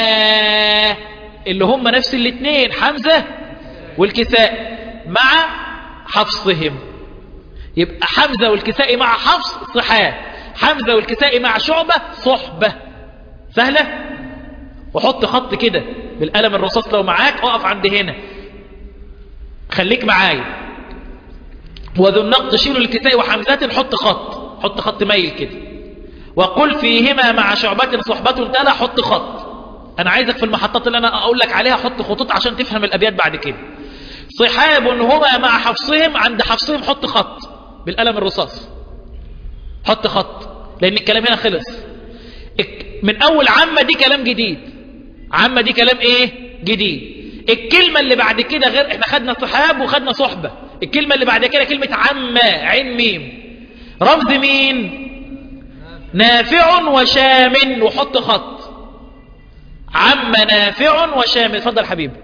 اللي هم نفس الاثنين حمزة والكساء مع حفصهم يبقى حمزة والكساء مع حفص صحاب حمزة والكساء مع شعبة صحبة سهلة وحط خط كده بالقلم الرصاص لو معاك اقف عند هنا خليك معايا وذو النقط شيلوا الكساء وحمزات حط خط حط خط ميل كده وقل فيهما مع شعبة صحبة تلا حط خط انا عايزك في المحطات اللي انا اقول لك عليها حط خطوط عشان تفهم الابيات بعد كده صحاب هما مع حفصهم عند حفصهم حط خط بالقلم الرصاص حط خط لان الكلام هنا خلص من اول عامة دي كلام جديد عامة دي كلام ايه جديد الكلمة اللي بعد كده غير احنا خدنا صحاب وخدنا صحبة الكلمة اللي بعد كده كلمة عامة عين ميم رمز مين نافع وشام وحط خط عم نافع وشام اتفضل حبيبي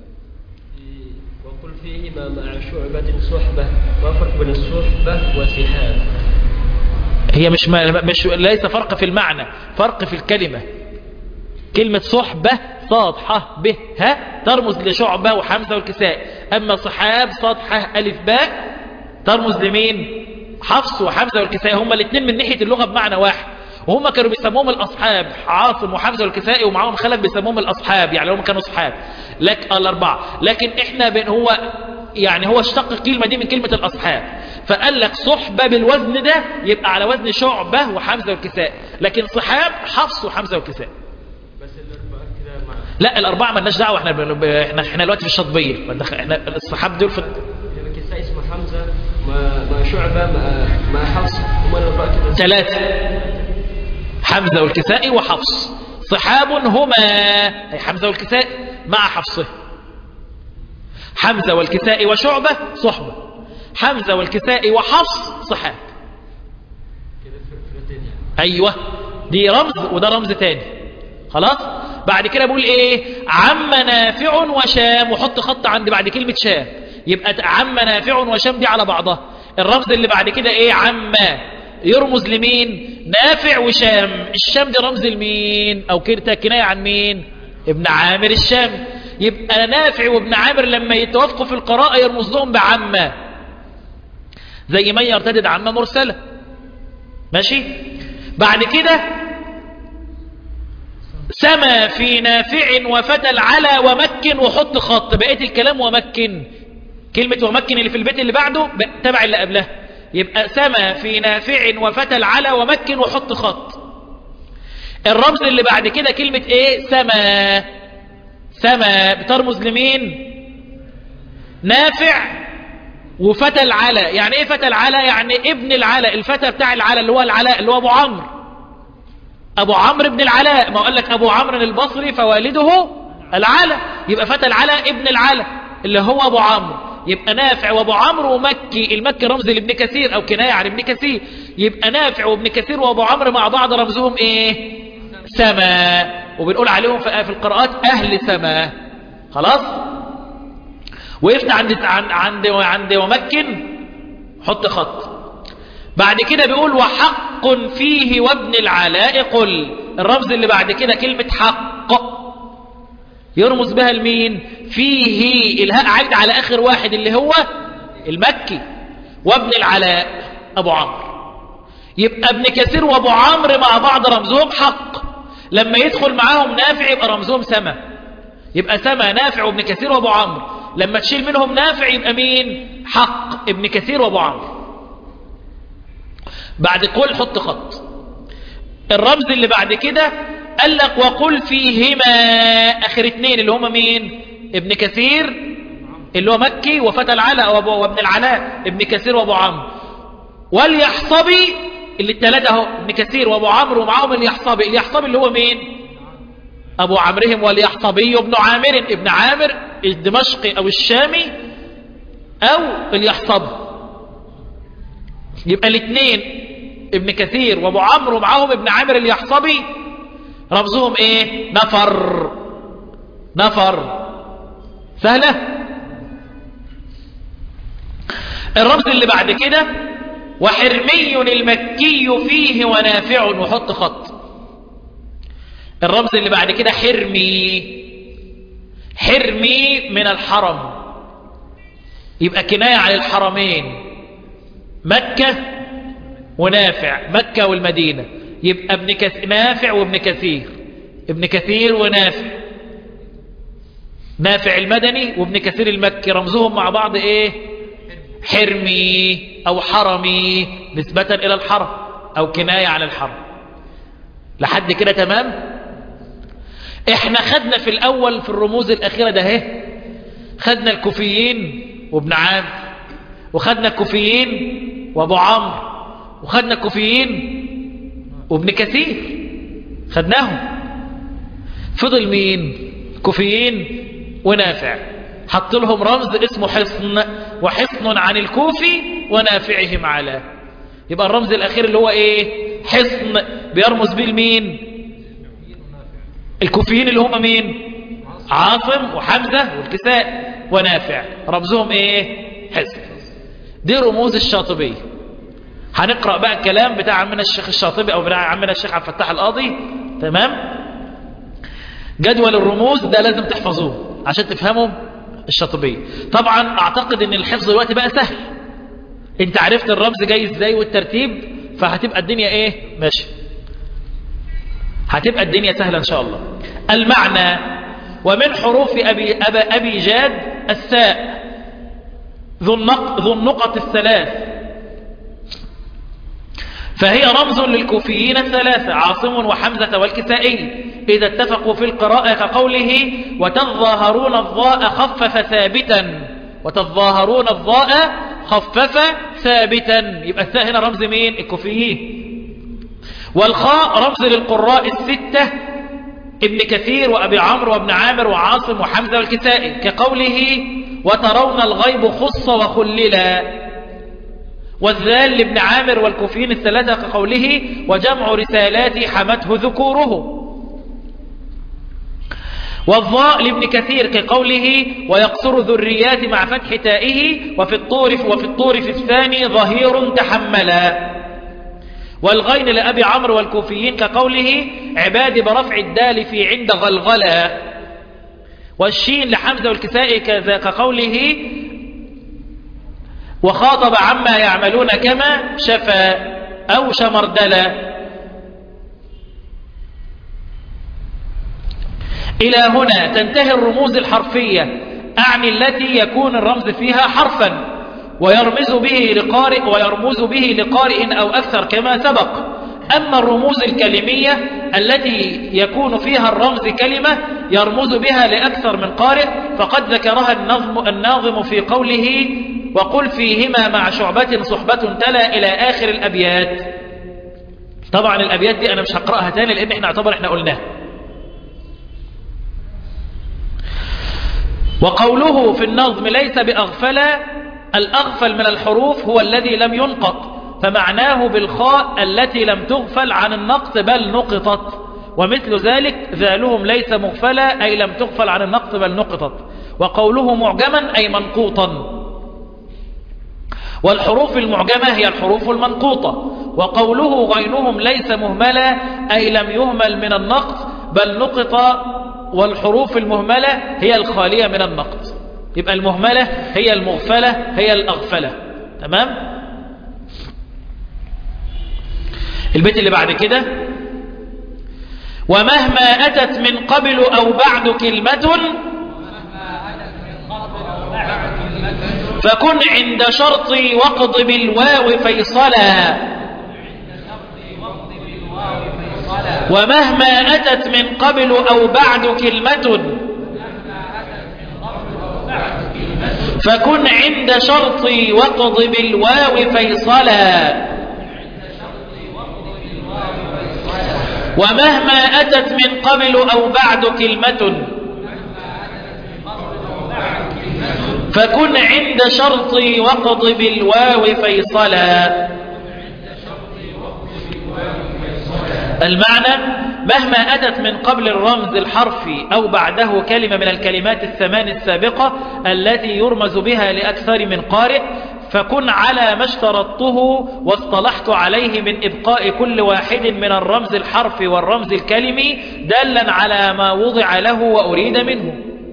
وقل فيهما مع شعبة صحبة وفرق بين الصحبة وسحاب هي مش ما مش ليس فرق في المعنى فرق في الكلمة كلمة صحبة صاد ح ب ه ترمز لشعبة وحمزة والكساء أما صحاب صاد ح ألف باء ترمز لمين حفص وحمزة والكساء هما الاثنين من ناحية اللغة بمعنى واحد وهم كانوا بيسموهم الأصحاب عاصم وحمزة والكسائي ومعاهم خلف بيسموهم الأصحاب يعني هم كانوا أصحاب لك الأربعة لكن إحنا بين هو يعني هو اشتق الكلمة دي من كلمة الأصحاب فقال لك صحبة بالوزن ده يبقى على وزن شعبة وحمزة والكساء لكن صحاب حفص وحمزة والكساء بس الأربعة كده مع لا الأربعة مالناش دعوة احنا بن- احنا احنا دلوقتي في الشطبية ما دخل- احنا الصحاب دول في يعني الكساء اسمه حمزة مع مع شعبة مع مع حفص هما الأربعة كده ثلاثة حمزة والكسائي وحفص صحاب هما أي حمزة والكسائي مع حفصه حمزة والكسائي وشعبة صحبة حمزة والكسائي وحفص صحاب كده فرقتين يعني أيوة دي رمز وده رمز تاني خلاص بعد كده بقول ايه عم نافع وشام وحط خط عند بعد كلمة شام يبقى عم نافع وشام دي على بعضها الرمز اللي بعد كده ايه عم يرمز لمين نافع وشام الشام دي رمز لمين او كده كناية عن مين ابن عامر الشام يبقى نافع وابن عامر لما يتوافقوا في القراءة يرمز لهم بعمة زي من يرتدد عمة مرسلة ماشي بعد كده سما في نافع وفتى العلا ومكن وحط خط بقيت الكلام ومكن كلمة ومكن اللي في البيت اللي بعده ب- تبع اللي قبلها يبقى سما في نافع وفتى العلا ومكن وحط خط الرمز اللي بعد كده كلمة ايه سما سما بترمز لمين نافع وفتى العلا يعني ايه فتى العلا يعني ابن العلا الفتى بتاع العلا اللي هو العلاء اللي هو ابو عمرو ابو عمرو بن العلاء ما قال لك ابو عمرو البصري فوالده العلا يبقى فتى العلا ابن العلا اللي هو ابو عمرو يبقى نافع وابو عمرو ومكي المكي رمز لابن كثير او كنايه عن ابن كثير يبقى نافع وابن كثير وابو عمرو مع بعض رمزهم ايه سما وبنقول عليهم في في القراءات اهل سما خلاص وقفنا عند عند عند, عند ومكن حط خط بعد كده بيقول وحق فيه وابن العلاء قل الرمز اللي بعد كده كلمة حق يرمز بها المين فيه الهاء عايد على آخر واحد اللي هو المكي وابن العلاء أبو عمرو يبقى ابن كثير وابو عمرو مع بعض رمزهم حق لما يدخل معاهم نافع يبقى رمزهم سما يبقى سما نافع وابن كثير وابو عمرو لما تشيل منهم نافع يبقى مين حق ابن كثير وابو عمرو بعد كل حط خط الرمز اللي بعد كده قال لك وقل فيهما اخر اتنين اللي هما مين ابن كثير اللي هو مكي وفتى العلاء وابو وابن العلاء ابن كثير وابو عمرو واليحصبي اللي التلاتة اهو ابن كثير وابو عمرو ومعاهم اليحصبي اليحصبي اللي هو مين ابو عمرهم واليحصبي ابن عامر ابن عامر الدمشقي او الشامي او اليحصبي يبقى الاثنين ابن كثير وابو عمرو معاهم ابن عامر اليحصبي رمزهم ايه نفر نفر سهلة الرمز اللي بعد كده وحرمي المكي فيه ونافع وحط خط الرمز اللي بعد كده حرمي حرمي من الحرم يبقى كناية عن الحرمين مكة ونافع مكة والمدينة يبقى ابن كثير نافع وابن كثير ابن كثير ونافع نافع المدني وابن كثير المكي رمزهم مع بعض ايه حرمي او حرمي نسبة الى الحرم او كناية على الحرم لحد كده تمام احنا خدنا في الاول في الرموز الاخيرة ده اهي خدنا الكوفيين وابن عامر وخدنا الكوفيين وابو عمرو وخدنا الكوفيين وابن كثير خدناهم فضل مين كوفيين ونافع حط لهم رمز اسمه حصن وحصن عن الكوفي ونافعهم على يبقى الرمز الاخير اللي هو ايه حصن بيرمز بيه لمين الكوفيين اللي هم مين عاصم وحمزة والكساء ونافع رمزهم ايه حصن دي رموز الشاطبية هنقرأ بقى الكلام بتاع عمنا الشيخ الشاطبي او بتاع عمنا الشيخ عبد الفتاح القاضي تمام جدول الرموز ده لازم تحفظوه عشان تفهموا الشاطبية طبعا اعتقد ان الحفظ دلوقتي بقى سهل انت عرفت الرمز جاي ازاي والترتيب فهتبقى الدنيا ايه ماشي هتبقى الدنيا سهلة ان شاء الله المعنى ومن حروف أبي, أبا أبي جاد الساء ذو, النق ذو النقط الثلاث فهي رمز للكوفيين الثلاثة عاصم وحمزة والكسائي إذا اتفقوا في القراءة كقوله وتظاهرون الضاء خفف ثابتا وتظاهرون الضاء خفف ثابتا يبقى الثاء هنا رمز مين الكوفيين والخاء رمز للقراء الستة ابن كثير وأبي عمرو وابن عامر وعاصم وحمزة والكسائي كقوله وترون الغيب خص وخللا والذال لابن عامر والكوفيين الثلاثة كقوله وجمع رسالات حمته ذكوره والضاء لابن كثير كقوله ويقصر ذريات مع فتح تائه وفي الطور وفي الطور في الثاني ظهير تحملا والغين لأبي عمرو والكوفيين كقوله عبادي برفع الدال في عند غلغلا والشين لحمزة والكسائي كقوله وخاطب عما يعملون كما شفا أو شمردلا إلى هنا تنتهي الرموز الحرفية أعني التي يكون الرمز فيها حرفا ويرمز به لقارئ ويرمز به لقارئ أو أكثر كما سبق أما الرموز الكلمية التي يكون فيها الرمز كلمة يرمز بها لأكثر من قارئ فقد ذكرها النظم الناظم في قوله وقل فيهما مع شعبة صحبة تلا إلى آخر الأبيات طبعا الأبيات دي أنا مش هقرأها تاني لأن احنا اعتبر احنا قلناها وقوله في النظم ليس بأغفل الأغفل من الحروف هو الذي لم ينقط فمعناه بالخاء التي لم تغفل عن النقط بل نقطت ومثل ذلك ذالهم ليس مغفلا أي لم تغفل عن النقط بل نقطت وقوله معجما أي منقوطا والحروف المعجمة هي الحروف المنقوطة وقوله غينهم ليس مهملا أي لم يهمل من النقط بل نقط والحروف المهملة هي الخالية من النقط يبقى المهملة هي المغفلة هي الأغفلة تمام البيت اللي بعد كده ومهما أتت من قبل أو بعد كلمة فكن عند شرطي واقض بالواو فيصلا ومهما أتت من قبل أو بعد كلمة فكن عند شرطي واقض بالواو فيصلا ومهما أتت من قبل أو بعد كلمة فكن عند شرطي واقض بالواو فيصلا المعنى مهما أتت من قبل الرمز الحرفي أو بعده كلمة من الكلمات الثمان السابقة التي يرمز بها لأكثر من قارئ فكن على ما اشترطته واصطلحت عليه من إبقاء كل واحد من الرمز الحرفي والرمز الكلمي دالا على ما وضع له وأريد منه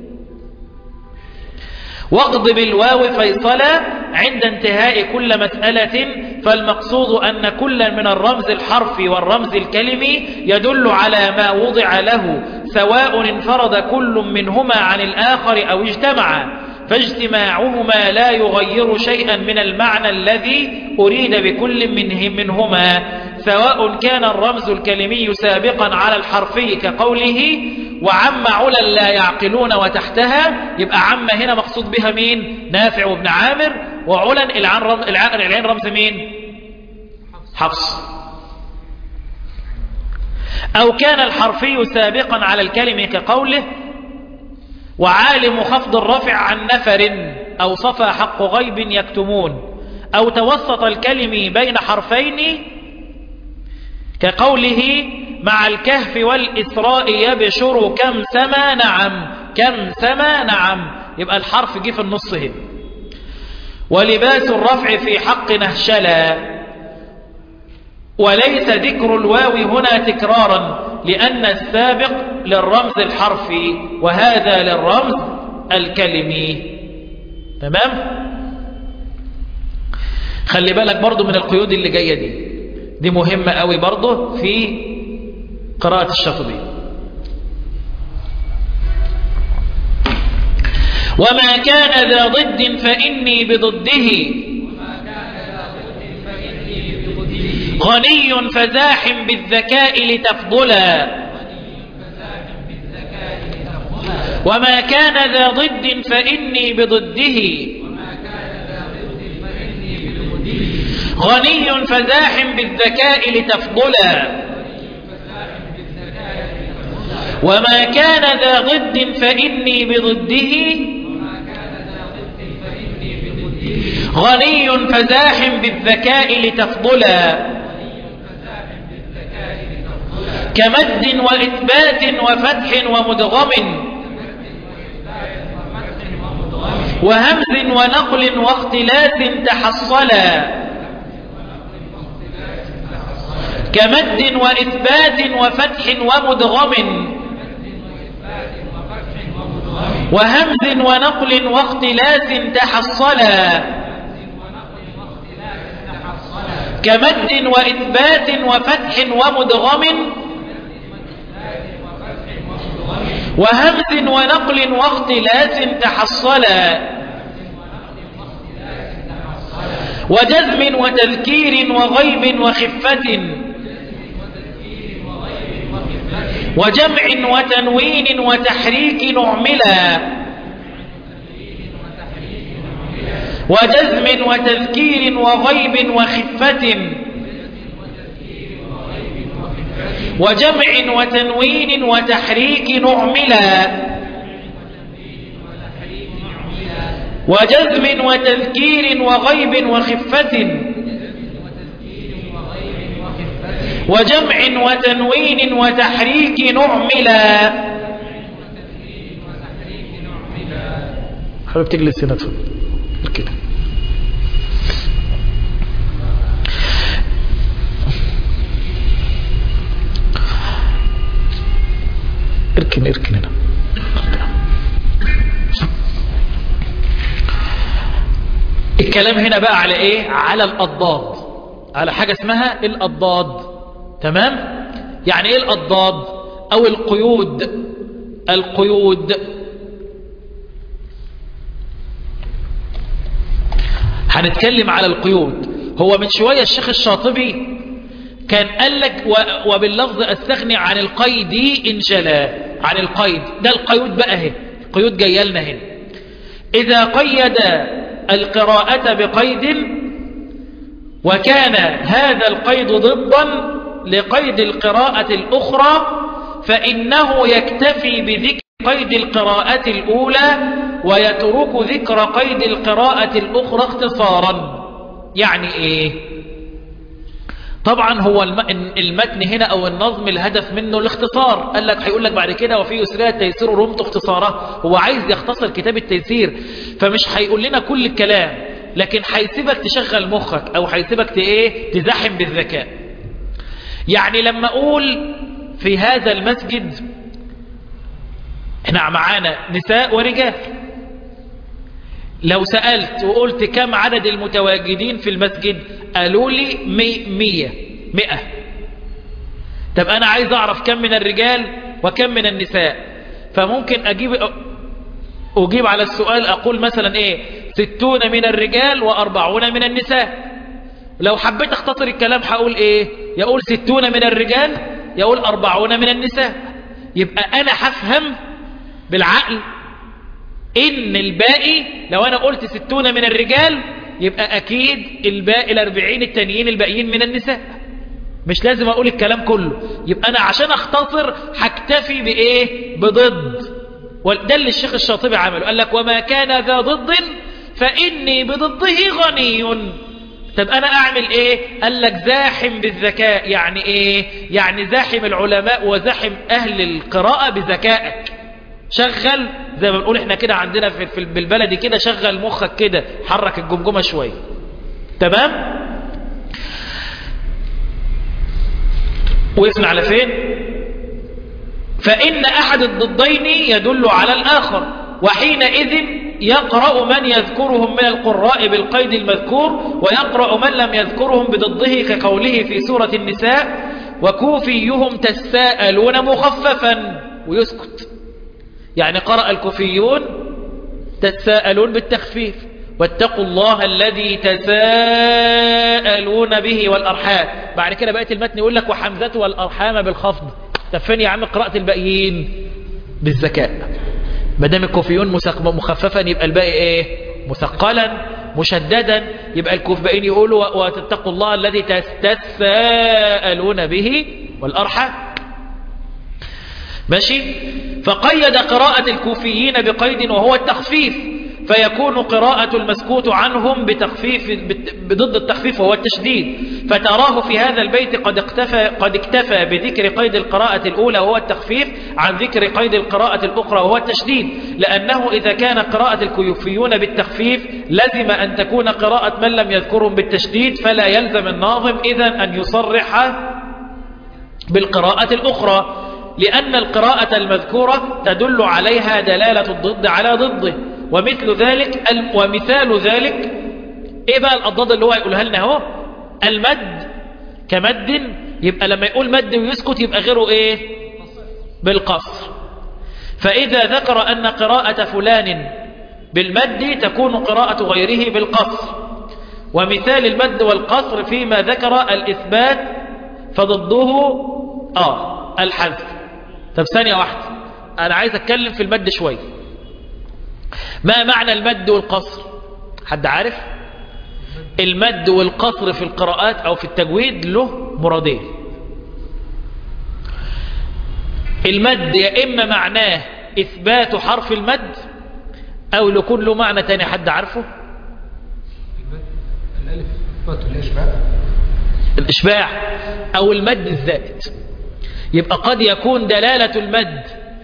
واقض بالواو فيصلا عند انتهاء كل مسألة فالمقصود أن كل من الرمز الحرفي والرمز الكلمي يدل على ما وضع له سواء انفرد كل منهما عن الآخر أو اجتمعا فاجتماعهما لا يغير شيئا من المعنى الذي أريد بكل منه منهما سواء كان الرمز الكلمي سابقا على الحرفي كقوله وعم علا لا يعقلون وتحتها يبقى عم هنا مقصود بها مين نافع وابن عامر وعلا العين رمز, العين رمز مين حفص أو كان الحرفي سابقا على الكلمة كقوله وعالم خفض الرفع عن نفر أو صفى حق غيب يكتمون أو توسط الكلم بين حرفين كقوله مع الكهف والإسراء يبشر كم سما نعم كم سما نعم يبقى الحرف جه في النص هنا ولباس الرفع في حق نهشلا وليس ذكر الواو هنا تكرارا لأن السابق للرمز الحرفي وهذا للرمز الكلمي تمام خلي بالك برضو من القيود اللي جاية دي دي مهمة قوي برضو في قراءة الشاطبي وما كان ذا ضد فإني بضده غني فزاحم بالذكاء لتفضلا وما كان ذا ضد فإني بضده غني فزاحم بالذكاء لتفضلا وما كان ذا ضد فإني بضده غني فزاحم بالذكاء لتفضلا كمد وإثبات وفتح ومدغم وهمز ونقل واختلاس تحصلا كمد وإثبات وفتح ومدغم وهمز ونقل واختلاس تحصلا كمد وإثبات وفتح ومدغم وهمز ونقل واختلاس تحصلا وجزم وتذكير وغيب وخفة وجمع وتنوين وتحريك نعملا وجزم وتذكير وغيب وخفة وجمع وتنوين وتحريك نعملا وجزم وتذكير وغيب وخفة وجمع وتنوين وتحريك نعملا حابب تجلس هنا كده اركن اركن هنا الكلام هنا بقى على ايه على الاضداد على حاجة اسمها الاضداد تمام يعني ايه الاضداد او القيود القيود هنتكلم على القيود هو من شوية الشيخ الشاطبي كان قال لك وباللفظ استغني عن القيد ان جلا عن القيد ده القيود بقى اهي قيود جايه لنا هنا اذا قيد القراءة بقيد وكان هذا القيد ضدا لقيد القراءة الأخرى فإنه يكتفي بذكر قيد القراءة الأولى ويترك ذكر قيد القراءة الأخرى اختصارا يعني إيه طبعا هو المتن هنا أو النظم الهدف منه الاختصار قال لك هيقول لك بعد كده وفي يسرها التيسير رمت اختصاره هو عايز يختصر كتاب التيسير فمش هيقول لنا كل الكلام لكن هيسيبك تشغل مخك أو هيسيبك ايه تزاحم بالذكاء يعني لما أقول في هذا المسجد احنا معانا نساء ورجال لو سألت وقلت كم عدد المتواجدين في المسجد قالوا لي مي مية مئة طب أنا عايز أعرف كم من الرجال وكم من النساء فممكن أجيب أجيب على السؤال أقول مثلا إيه ستون من الرجال وأربعون من النساء لو حبيت اختصر الكلام هقول إيه يقول ستون من الرجال يقول أربعون من النساء يبقى أنا هفهم بالعقل إن الباقي لو أنا قلت ستون من الرجال يبقى أكيد الباقي الأربعين التانيين الباقيين من النساء مش لازم أقول الكلام كله يبقى أنا عشان أختصر هكتفي بإيه بضد وده اللي الشيخ الشاطبي عمله قال لك وما كان ذا ضد فإني بضده غني طب أنا أعمل إيه قال لك زاحم بالذكاء يعني إيه يعني زاحم العلماء وزاحم أهل القراءة بذكائك شغل زي ما بنقول احنا كده عندنا في في بالبلدي كده شغل مخك كده حرك الجمجمه شويه تمام وقفنا على فين فإن أحد الضدين يدل على الآخر وحينئذ يقرأ من يذكرهم من القراء بالقيد المذكور ويقرأ من لم يذكرهم بضده كقوله في سورة النساء وكوفيهم تساءلون مخففا ويسكت يعني قرأ الكوفيون تساءلون بالتخفيف واتقوا الله الذي تساءلون به والأرحام بعد كده بقيت المتن يقول لك وحمزة والأرحام بالخفض طب فين يا عم قراءة الباقيين بالذكاء ما دام الكوفيون مخففا يبقى الباقي ايه مثقلا مشددا يبقى الكوفيين يقولوا وتتقوا الله الذي تساءلون به والأرحام ماشي فقيد قراءة الكوفيين بقيد وهو التخفيف فيكون قراءة المسكوت عنهم بتخفيف بضد التخفيف وهو التشديد فتراه في هذا البيت قد اكتفى قد اكتفى بذكر قيد القراءة الأولى وهو التخفيف عن ذكر قيد القراءة الأخرى وهو التشديد لأنه إذا كان قراءة الكوفيون بالتخفيف لزم أن تكون قراءة من لم يذكرهم بالتشديد فلا يلزم الناظم إذا أن يصرح بالقراءة الأخرى لأن القراءة المذكورة تدل عليها دلالة الضد على ضده ومثل ذلك ومثال ذلك ايه بقى الأضداد اللي هو يقولها لنا اهو المد كمد يبقى لما يقول مد ويسكت يبقى غيره ايه بالقصر فإذا ذكر أن قراءة فلان بالمد تكون قراءة غيره بالقصر ومثال المد والقصر فيما ذكر الإثبات فضده آه الحذف طب ثانية واحدة أنا عايز أتكلم في المد شوي ما معنى المد والقصر حد عارف المد والقصر في القراءات أو في التجويد له مرادين المد يا إما معناه إثبات حرف المد أو يكون له معنى تاني حد عارفه الألف الإشباع الإشباع أو المد الزائد يبقى قد يكون دلالة المد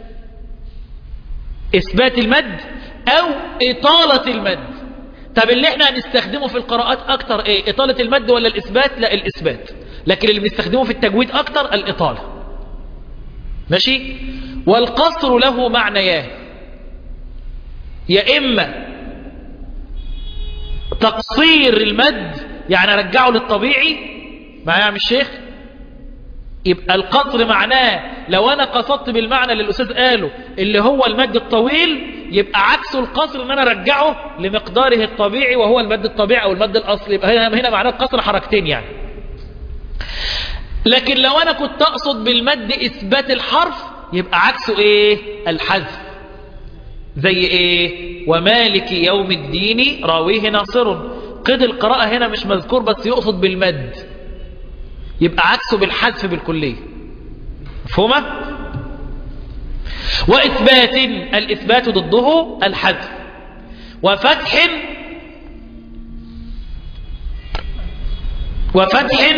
إثبات المد أو إطالة المد طب اللي احنا هنستخدمه في القراءات أكتر إيه إطالة المد ولا الإثبات لا الإثبات لكن اللي بنستخدمه في التجويد أكتر الإطالة ماشي والقصر له معنيان يا إما تقصير المد يعني رجعه للطبيعي معايا يا عم الشيخ يبقى القصر معناه لو انا قصدت بالمعنى اللي الاستاذ قاله اللي هو المد الطويل يبقى عكسه القصر ان انا ارجعه لمقداره الطبيعي وهو المد الطبيعي او المد الاصلي يبقى هنا هنا معناه القصر حركتين يعني لكن لو انا كنت اقصد بالمد اثبات الحرف يبقى عكسه ايه الحذف زي ايه ومالك يوم الدين راويه ناصر قيد القراءة هنا مش مذكور بس يقصد بالمد يبقى عكسه بالحذف بالكلية مفهومة وإثبات الإثبات ضده الحذف وفتح وفتح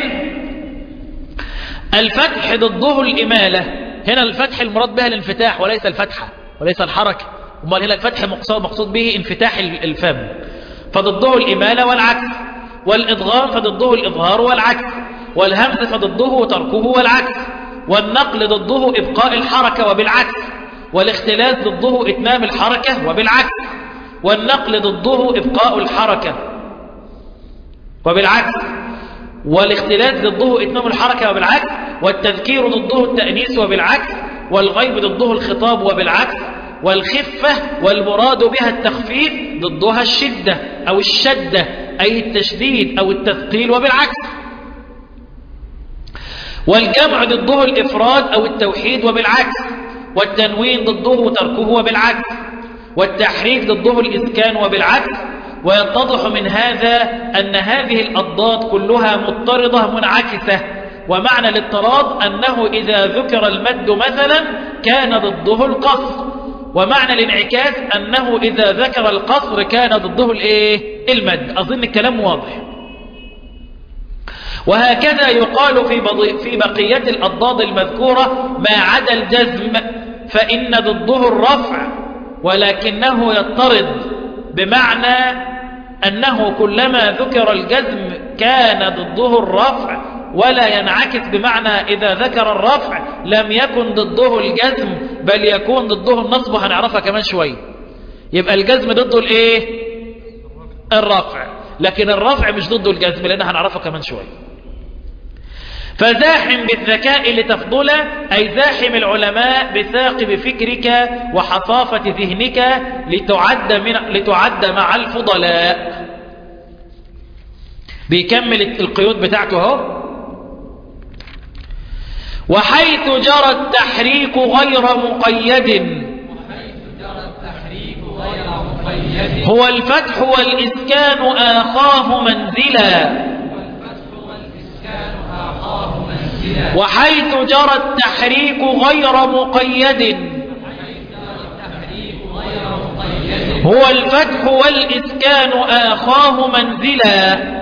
الفتح ضده الإمالة هنا الفتح المراد بها الانفتاح وليس الفتحة وليس الحركة امال هنا الفتح مقصود, مقصود به انفتاح الفم فضده الإمالة والعكس والإضغام فضده الإظهار والعكس والهمز فضده تركه والعكس والنقل ضده إبقاء الحركة وبالعكس والاختلاس ضده إتمام الحركة وبالعكس والنقل ضده إبقاء الحركة وبالعكس والاختلاس ضده إتمام الحركة وبالعكس والتذكير ضده التأنيس وبالعكس والغيب ضده الخطاب وبالعكس والخفة والمراد بها التخفيف ضدها الشدة أو الشدة أي التشديد أو التثقيل وبالعكس والجمع ضده الإفراد أو التوحيد وبالعكس والتنوين ضده تركه وبالعكس والتحريك ضده الإسكان وبالعكس ويتضح من هذا أن هذه الأضداد كلها مضطردة منعكسة ومعنى الاضطراد أنه إذا ذكر المد مثلا كان ضده القصر ومعنى الانعكاس أنه إذا ذكر القصر كان ضده الإيه؟ المد أظن الكلام واضح وهكذا يقال في في بقية الأضداد المذكورة ما عدا الجزم فإن ضده الرفع ولكنه يضطرد بمعنى أنه كلما ذكر الجزم كان ضده الرفع ولا ينعكس بمعنى إذا ذكر الرفع لم يكن ضده الجزم بل يكون ضده النصب هنعرفها كمان شوية يبقى الجزم ضده الايه الرفع لكن الرفع مش ضده الجزم لأنها هنعرفها كمان شوية فزاحم بالذكاء لتفضله أي زاحم العلماء بثاقب فكرك وحصافة ذهنك لتعد, من لتعد مع الفضلاء بيكمل القيود بتاعته اهو وحيث جرى التحريك غير مقيد هو الفتح والإسكان آخاه منزلا وحيث جرى التحريك غير مقيد هو الفتح والإسكان آخاه منزلا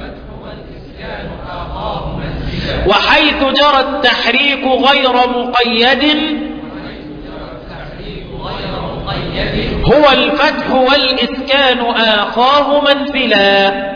وحيث جرى التحريك غير مقيد هو الفتح والإسكان آخاه منزلا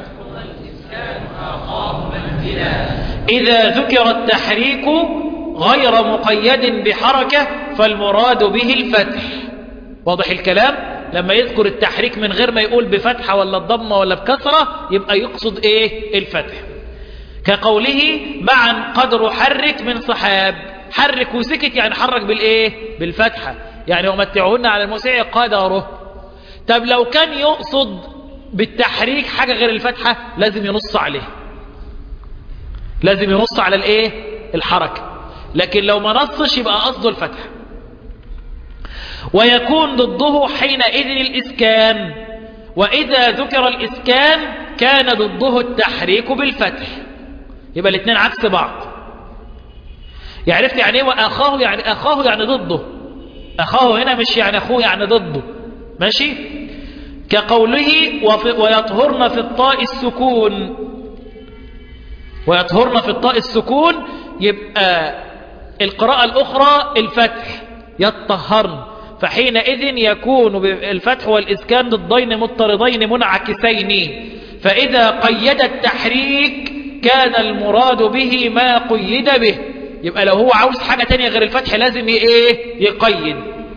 إذا ذكر التحريك غير مقيد بحركة فالمراد به الفتح واضح الكلام لما يذكر التحريك من غير ما يقول بفتحة ولا الضمة ولا بكسرة يبقى يقصد ايه الفتح كقوله معا قدر حرك من صحاب حرك وسكت يعني حرك بالايه بالفتحة يعني ومتعهن على المسيع قدره طب لو كان يقصد بالتحريك حاجة غير الفتحة لازم ينص عليه لازم ينص على الايه الحركة لكن لو ما نصش يبقى قصده الفتح ويكون ضده حينئذ الإسكان وإذا ذكر الإسكان كان ضده التحريك بالفتح يبقى الاثنين عكس بعض عرفت يعني ايه وأخاه يعني أخاه يعني ضده أخاه هنا مش يعني أخوه يعني ضده ماشي كقوله ويطهرن في الطاء السكون ويطهرن في الطاء السكون يبقى القراءة الأخرى الفتح يطهرن فحينئذ يكون الفتح والإسكان ضدين مضطردين منعكسين فإذا قيد التحريك كان المراد به ما قيد به يبقى لو هو عاوز حاجة تانية غير الفتح لازم ايه يقيد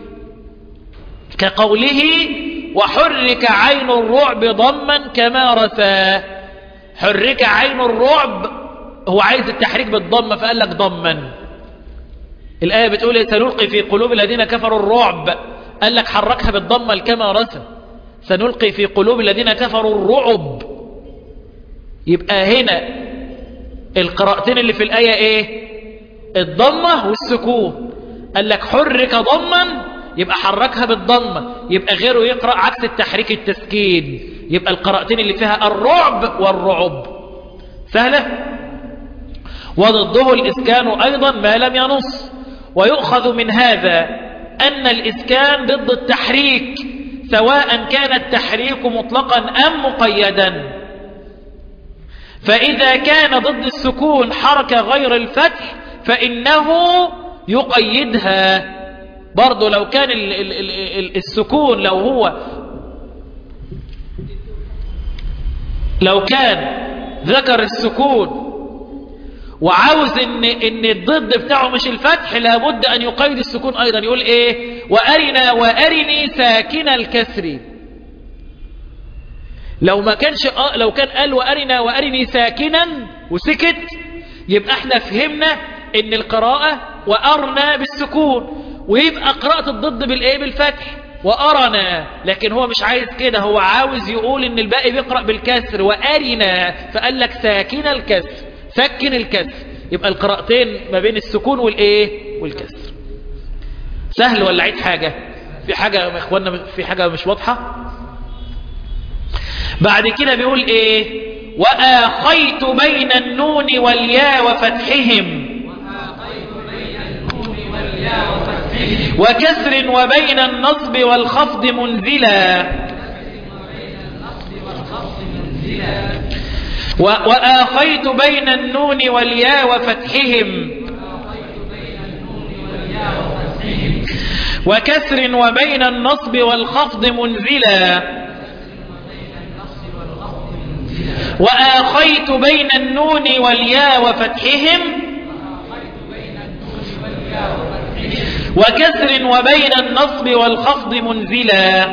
كقوله وحرك عين الرعب ضما كما رثى حرك عين الرعب هو عايز التحريك بالضمة فقال لك ضما الآية بتقول سنلقي في قلوب الذين كفروا الرعب قال لك حركها بالضمة كما رسم سنلقي في قلوب الذين كفروا الرعب يبقى هنا القراءتين اللي في الآية ايه الضمة والسكون قال لك حرك ضما يبقى حركها بالضمة يبقى غيره يقرأ عكس التحريك التسكين يبقى القراءتين اللي فيها الرعب والرعب سهلة وضده الإسكان أيضا ما لم ينص ويؤخذ من هذا أن الإسكان ضد التحريك سواء كان التحريك مطلقا أم مقيدا فإذا كان ضد السكون حركة غير الفتح فإنه يقيدها برضو لو كان ال ال ال السكون لو هو لو كان ذكر السكون وعاوز ان ان الضد بتاعه مش الفتح لابد ان يقيد السكون ايضا يقول ايه وارنا وارني ساكن الكسر لو ما كانش لو كان قال وارنا وارني ساكنا وسكت يبقى احنا فهمنا ان القراءة وارنا بالسكون ويبقى قراءة الضد بالايه بالفتح وأرنا لكن هو مش عايز كده هو عاوز يقول ان الباقي بيقرأ بالكسر وأرنا فقال لك ساكن الكسر سكن الكسر يبقى القراءتين ما بين السكون والايه والكسر سهل ولا عيد حاجة في حاجة يا اخوانا في حاجة مش واضحة بعد كده بيقول ايه وآخيت بين النون والياء وفتحهم وكسر وبين النصب والخفض منزلا وآخيت بين النون والياء وفتحهم وكسر وبين النصب والخفض منزلا وآخيت بين النون والياء وفتحهم وكسر وبين النصب والخفض منزلا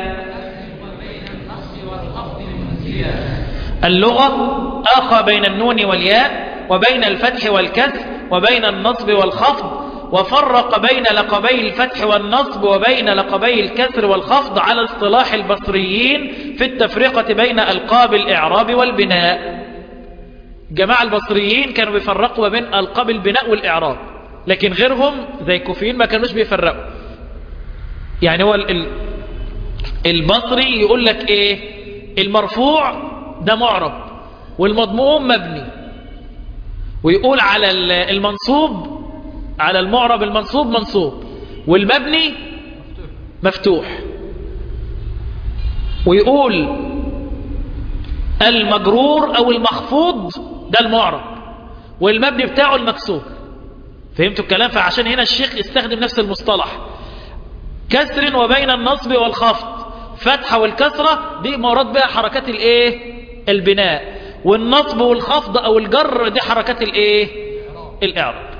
اللغة آخى بين النون والياء وبين الفتح والكسر وبين النصب والخفض وفرق بين لقبي الفتح والنصب وبين لقبي الكسر والخفض على اصطلاح البصريين في التفرقة بين ألقاب الإعراب والبناء جماعة البصريين كانوا بيفرقوا بين ألقاب البناء والإعراب لكن غيرهم زي الكوفيين ما كانوش بيفرقوا يعني هو ال- ال- البصري يقول لك ايه المرفوع ده معرب والمضموم مبني ويقول على ال- المنصوب على المعرب المنصوب منصوب والمبني مفتوح ويقول المجرور او المخفوض ده المعرب والمبني بتاعه المكسور فهمتوا الكلام فعشان هنا الشيخ استخدم نفس المصطلح كسر وبين النصب والخفض فتحة والكسرة دي مراد بها حركات الايه البناء والنصب والخفض او الجر دي حركات الايه الاعراب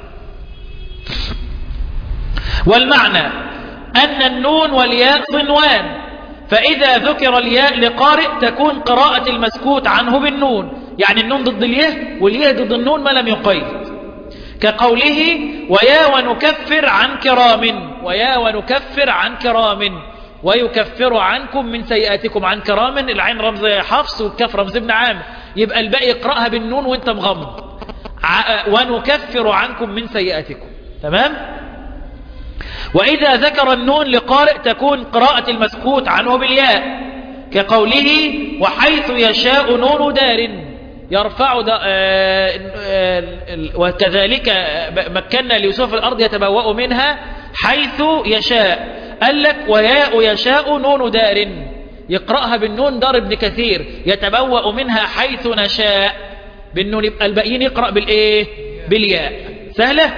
والمعنى ان النون والياء صنوان فاذا ذكر الياء لقارئ تكون قراءة المسكوت عنه بالنون يعني النون ضد اليه واليه ضد النون ما لم يقيد كقوله ويا ونكفر عن كرام ويا ونكفر عن كرام ويكفر عنكم من سيئاتكم عن كرام العين رمز حفص والكف رمز ابن عامر يبقى الباقي يقرأها بالنون وانت مغمض ع- ونكفر عنكم من سيئاتكم تمام وإذا ذكر النون لقارئ تكون قراءة المسكوت عنه بالياء كقوله وحيث يشاء نون دار يرفع دا آه آه وكذلك مكنا ليوسف في الأرض يتبوأ منها حيث يشاء قال لك وياء يشاء نون دار يقرأها بالنون دار ابن كثير يتبوأ منها حيث نشاء بالنون يبقى الباقيين يقرأ بالإيه بالياء سهلة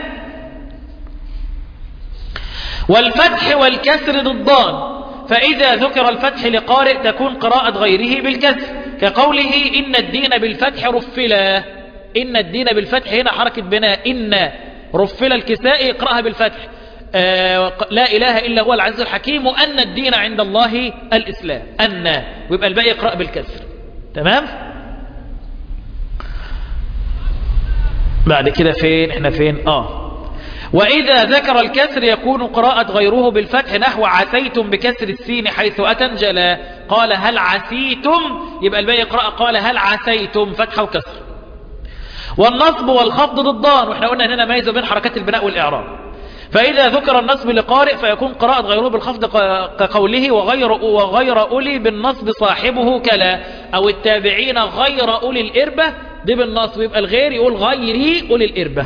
والفتح والكسر ضدان فإذا ذكر الفتح لقارئ تكون قراءة غيره بالكسر كقوله إن الدين بالفتح رفلا إن الدين بالفتح هنا حركة بناء إن رفل الكساء يقرأها بالفتح آه لا إله إلا هو العزيز الحكيم وأن الدين عند الله الإسلام أن ويبقى الباقي يقرأ بالكسر تمام بعد كده فين احنا فين اه وإذا ذكر الكسر يكون قراءة غيره بالفتح نحو عسيتم بكسر السين حيث أتنجلا قال هل عسيتم يبقى الباقي يقرأ قال هل عسيتم فتحة وكسر والنصب والخفض ضدان واحنا قلنا هنا ميز بين حركات البناء والإعراب فإذا ذكر النصب لقارئ فيكون قراءة غيره بالخفض كقوله وغير, وغير أولي بالنصب صاحبه كلا أو التابعين غير أولي الإربة دي بالنصب يبقى الغير يقول غيري أولي الإربة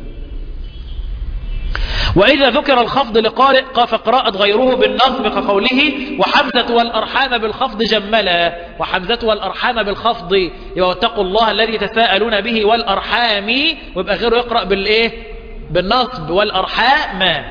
وإذا ذكر الخفض لقارئ فقراءة غيره بالنصب كقوله وحمزة والأرحام بالخفض جملا وحمزة والأرحام بالخفض يبقى واتقوا الله الذي تساءلون به والأرحام ويبقى غيره يقرأ بالإيه بالنصب والأرحام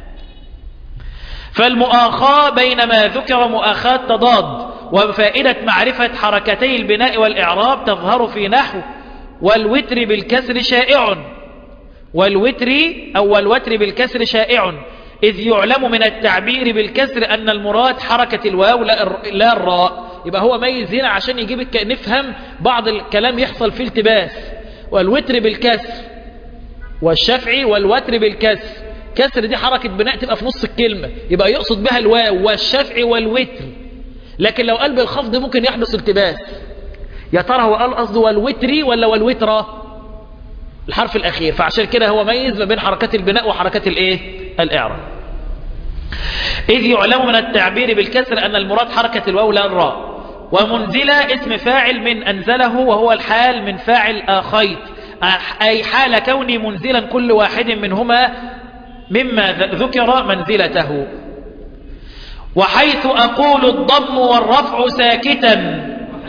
فالمؤاخاة بين ما ذكر مؤاخاة تضاد وفائدة معرفة حركتي البناء والإعراب تظهر في نحو والوتر بالكسر شائع والوتر أو الوتر بالكسر شائع إذ يعلم من التعبير بالكسر أن المراد حركة الواو لا الراء يبقى هو ميز هنا عشان يجيب نفهم بعض الكلام يحصل فيه التباس والوتر بالكسر والشفعي والوتر بالكسر كسر دي حركة بناء تبقى في نص الكلمة يبقى يقصد بها الواو والشفع والوتر لكن لو قلب الخفض ممكن يحدث التباس يا ترى هو قال قصده والوتري ولا والوترة الحرف الأخير فعشان كده هو ميز ما بين حركات البناء وحركات الايه الإعراب إذ يعلم من التعبير بالكسر أن المراد حركة الواو لا الراء ومنزلة اسم فاعل من أنزله وهو الحال من فاعل آخيت أي حال كوني منزلا كل واحد منهما مما ذكر منزلته وحيث أقول الضم والرفع ساكتا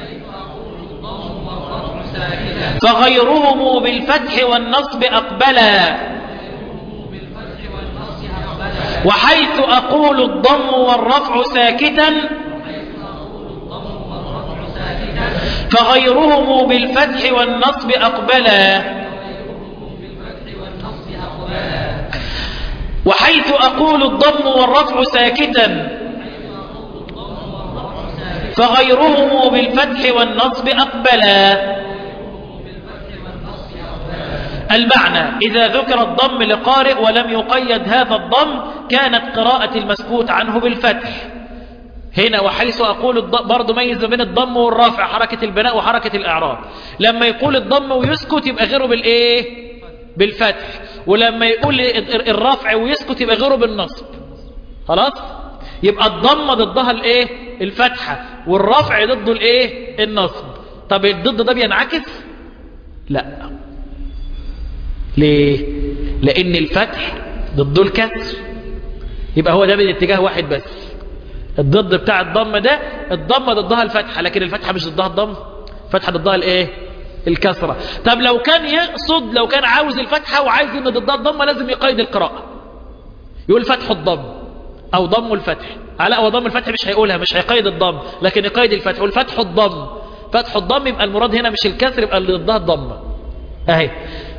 فغيرهم بالفتح والنصب أقبلا وحيث أقول الضم والرفع ساكتا فغيرهم بالفتح والنصب أقبلا وحيث أقول الضم والرفع ساكتا فغيرهم بالفتح والنصب أقبلا المعنى إذا ذكر الضم لقارئ ولم يقيد هذا الضم كانت قراءة المسكوت عنه بالفتح هنا وحيث أقول برضو ميز بين الضم والرفع حركة البناء وحركة الإعراب لما يقول الضم ويسكت يبقى غيره بالإيه بالفتح ولما يقول الرفع ويسكت يبقى غيره بالنصب خلاص يبقى الضمة ضدها الايه الفتحة والرفع ضده الايه النصب طب الضد ده بينعكس لا ليه لان الفتح ضده الكسر يبقى هو ده من اتجاه واحد بس الضد بتاع الضم ده الضمة ضدها الفتحة لكن الفتحة مش ضدها الضم فتحة ضدها الايه الكسرة طب لو كان يقصد لو كان عاوز الفتحة وعايز ان ضدها الضمة لازم يقيد القراءة يقول فتح الضم او ضم الفتح لا هو ضم الفتح مش هيقولها مش هيقيد الضم لكن يقيد الفتح والفتح الضم فتح الضم يبقى المراد هنا مش الكسر يبقى اللي ضدها الضمة اهي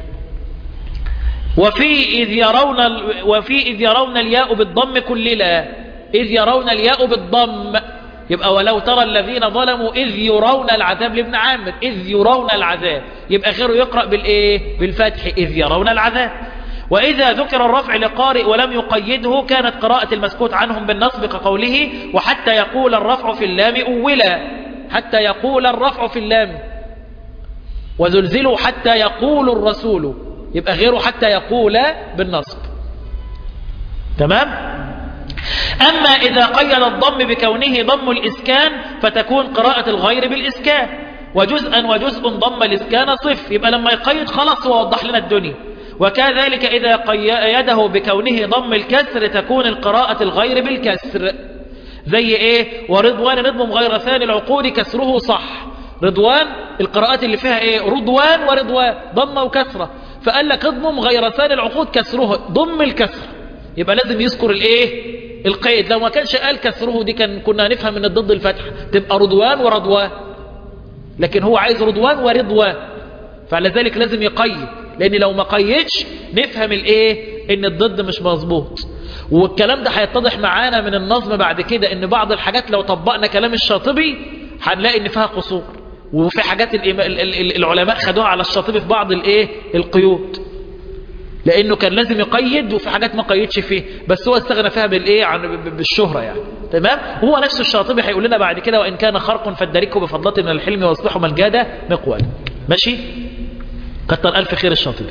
وفي إذ يرون ال... وفي إذ يرون الياء بالضم كللا إذ يرون الياء بالضم يبقى ولو ترى الذين ظلموا إذ يرون العذاب لابن عامر إذ يرون العذاب يبقى غيره يقرأ بالإيه بالفتح إذ يرون العذاب وإذا ذكر الرفع لقارئ ولم يقيده كانت قراءة المسكوت عنهم بالنصب كقوله وحتى يقول الرفع في اللام أولا حتى يقول الرفع في اللام وزلزلوا حتى يقول الرسول يبقى غيره حتى يقول بالنصب تمام أما إذا قيد الضم بكونه ضم الإسكان فتكون قراءة الغير بالإسكان وجزءا وجزء ضم الإسكان صف يبقى لما يقيد خلاص هو وضح لنا الدنيا وكذلك إذا قيده بكونه ضم الكسر تكون القراءة الغير بالكسر زي إيه ورضوان نضم غير ثاني العقود كسره صح رضوان القراءات اللي فيها إيه رضوان ورضوان ضم وكسرة فقال لك اضمم غير ثاني العقود كسره ضم الكسر يبقى لازم يذكر الايه القيد لو ما كانش قال كسره دي كان كنا نفهم من ضد الفتح تبقى رضوان ورضوان لكن هو عايز رضوان ورضوان فعلى ذلك لازم يقيد لان لو ما قيدش نفهم الايه ان الضد مش مظبوط والكلام ده هيتضح معانا من النظم بعد كده ان بعض الحاجات لو طبقنا كلام الشاطبي هنلاقي ان فيها قصور وفي حاجات العلماء خدوها على الشاطبي في بعض الايه القيود لانه كان لازم يقيد وفي حاجات ما قيدش فيه بس هو استغنى فيها بالايه عن بالشهره يعني تمام هو نفسه الشاطبي هيقول لنا بعد كده وان كان خرق فادركه بفضله من الحلم واصلحه من الجاده مقوال ماشي كتر الف خير الشاطبي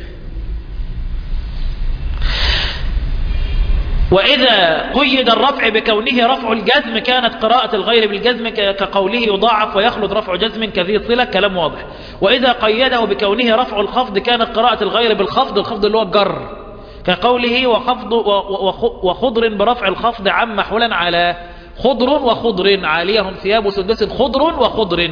وإذا قيد الرفع بكونه رفع الجزم كانت قراءة الغير بالجزم كقوله يضاعف ويخلد رفع جزم كذي صلة كلام واضح وإذا قيده بكونه رفع الخفض كانت قراءة الغير بالخفض الخفض اللي هو الجر كقوله وخفض وخضر برفع الخفض عم حلا على خضر وخضر عاليهم ثياب سندس خضر وخضر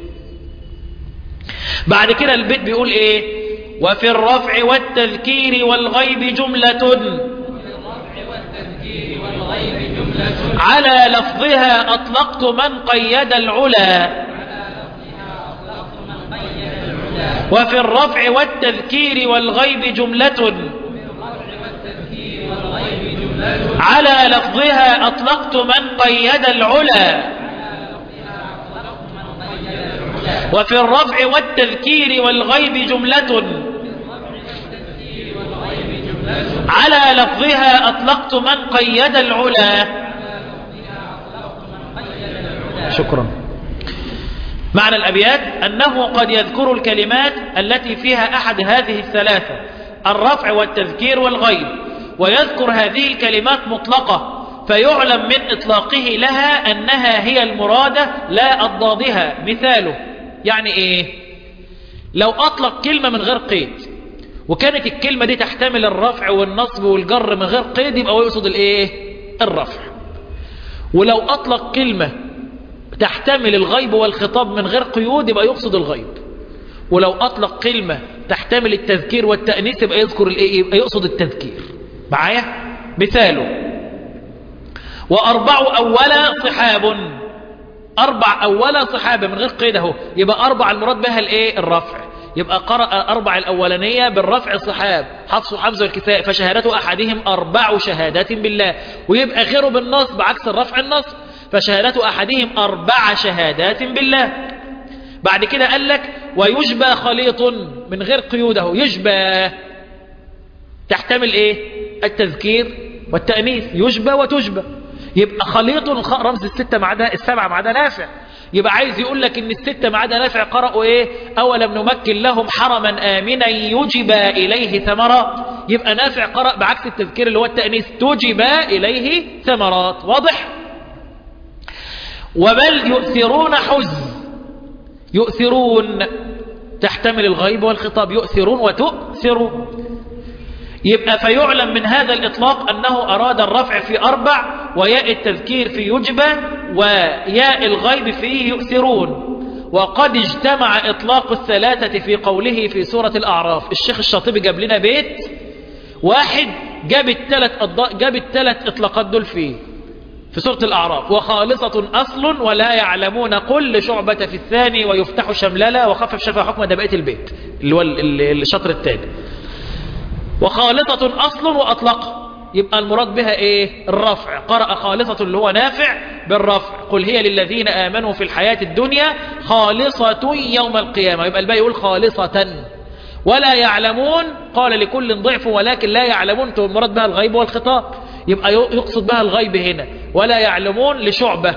بعد كده البيت بيقول ايه وفي الرفع والتذكير والغيب جملة على لفظها أطلقت من قيد العلا وفي الرفع والتذكير والغيب جملة على لفظها أطلقت من قيد العلا وفي الرفع والتذكير والغيب جملة على لفظها أطلقت من قيد العلا شكرا معنى الأبيات أنه قد يذكر الكلمات التي فيها أحد هذه الثلاثة الرفع والتذكير والغيب ويذكر هذه الكلمات مطلقة فيعلم من إطلاقه لها أنها هي المرادة لا أضدادها مثاله يعني إيه لو أطلق كلمة من غير قيد وكانت الكلمة دي تحتمل الرفع والنصب والجر من غير قيد يبقى هو يقصد الإيه الرفع ولو أطلق كلمة تحتمل الغيب والخطاب من غير قيود يبقى يقصد الغيب ولو أطلق كلمة تحتمل التذكير والتأنيث يبقى يذكر الإيه يبقى يقصد التذكير معايا مثاله وأربع أولا صحاب أربع أولا صحابة من غير قيد اهو يبقى أربع المراد بها الإيه الرفع يبقى قرأ أربع الأولانية بالرفع الصحاب حفص وحمزة والكساء فشهادة أحدهم أربع شهادات بالله ويبقى غيره بالنصب عكس الرفع النصب فشهادة أحدهم أربع شهادات بالله بعد كده قال لك ويشبى خليط من غير قيوده يشبى تحتمل ايه التذكير والتأنيث يشبى وتشبى يبقى خليط رمز الستة مع ده السبعة مع ده نافع يبقى عايز يقول لك ان الستة مع ده نافع قرأوا ايه اولم نمكن لهم حرما امنا يجبى اليه ثمرات يبقى نافع قرأ بعكس التذكير اللي هو التأنيث تجبى اليه ثمرات واضح وبل يؤثرون حزن يؤثرون تحتمل الغيب والخطاب يؤثرون وتؤثرون يبقى فيعلم من هذا الإطلاق أنه أراد الرفع في أربع وياء التذكير في يجبى وياء الغيب فيه يؤثرون وقد اجتمع إطلاق الثلاثة في قوله في سورة الأعراف الشيخ الشاطبي جاب لنا بيت واحد جاب الثلاث جاب الثلاث إطلاقات دول فيه في سورة الأعراف وخالصة أصل ولا يعلمون قل شعبة في الثاني ويفتح شمللا وخفف شفا حكم ده بقية البيت اللي هو الشطر الثاني وخالصة أصل وأطلق يبقى المراد بها إيه الرفع قرأ خالصة اللي هو نافع بالرفع قل هي للذين آمنوا في الحياة الدنيا خالصة يوم القيامة يبقى الباقي يقول خالصة ولا يعلمون قال لكل ضعف ولكن لا يعلمون المراد بها الغيب والخطاب يبقى يقصد بها الغيب هنا ولا يعلمون لشعبة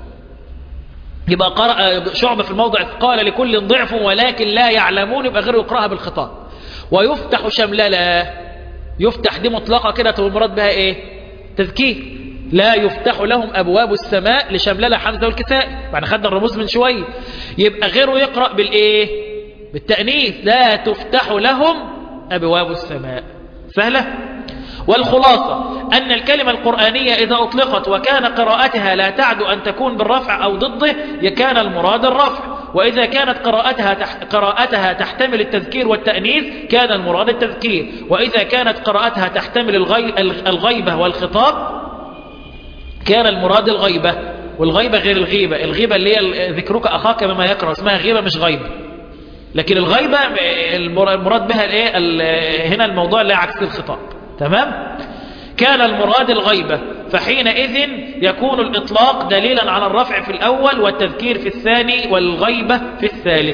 يبقى قرأ شعبة في الموضع قال لكل ضعف ولكن لا يعلمون يبقى غير يقرأها بالخطاب ويفتح شمللا يفتح دي مطلقة كده المراد بها ايه تذكير لا يفتح لهم أبواب السماء لشمللا حمزة والكساء بعد خدنا الرموز من شوية يبقى غيره يقرأ بالإيه بالتأنيث لا تفتح لهم أبواب السماء سهلة والخلاصة أن الكلمة القرآنية إذا أطلقت وكان قراءتها لا تعد أن تكون بالرفع أو ضده يكان المراد الرفع وإذا كانت قراءتها تح... قراءتها تحتمل التذكير والتأنيث كان المراد التذكير وإذا كانت قراءتها تحتمل الغي... الغيبة والخطاب كان المراد الغيبة والغيبة غير الغيبة الغيبة اللي هي ذكرك أخاك بما يكره اسمها غيبة مش غيبة لكن الغيبة المراد بها الايه هنا الموضوع اللي عكس الخطاب تمام كان المراد الغيبة فحينئذ يكون الإطلاق دليلا على الرفع في الأول والتذكير في الثاني والغيبة في الثالث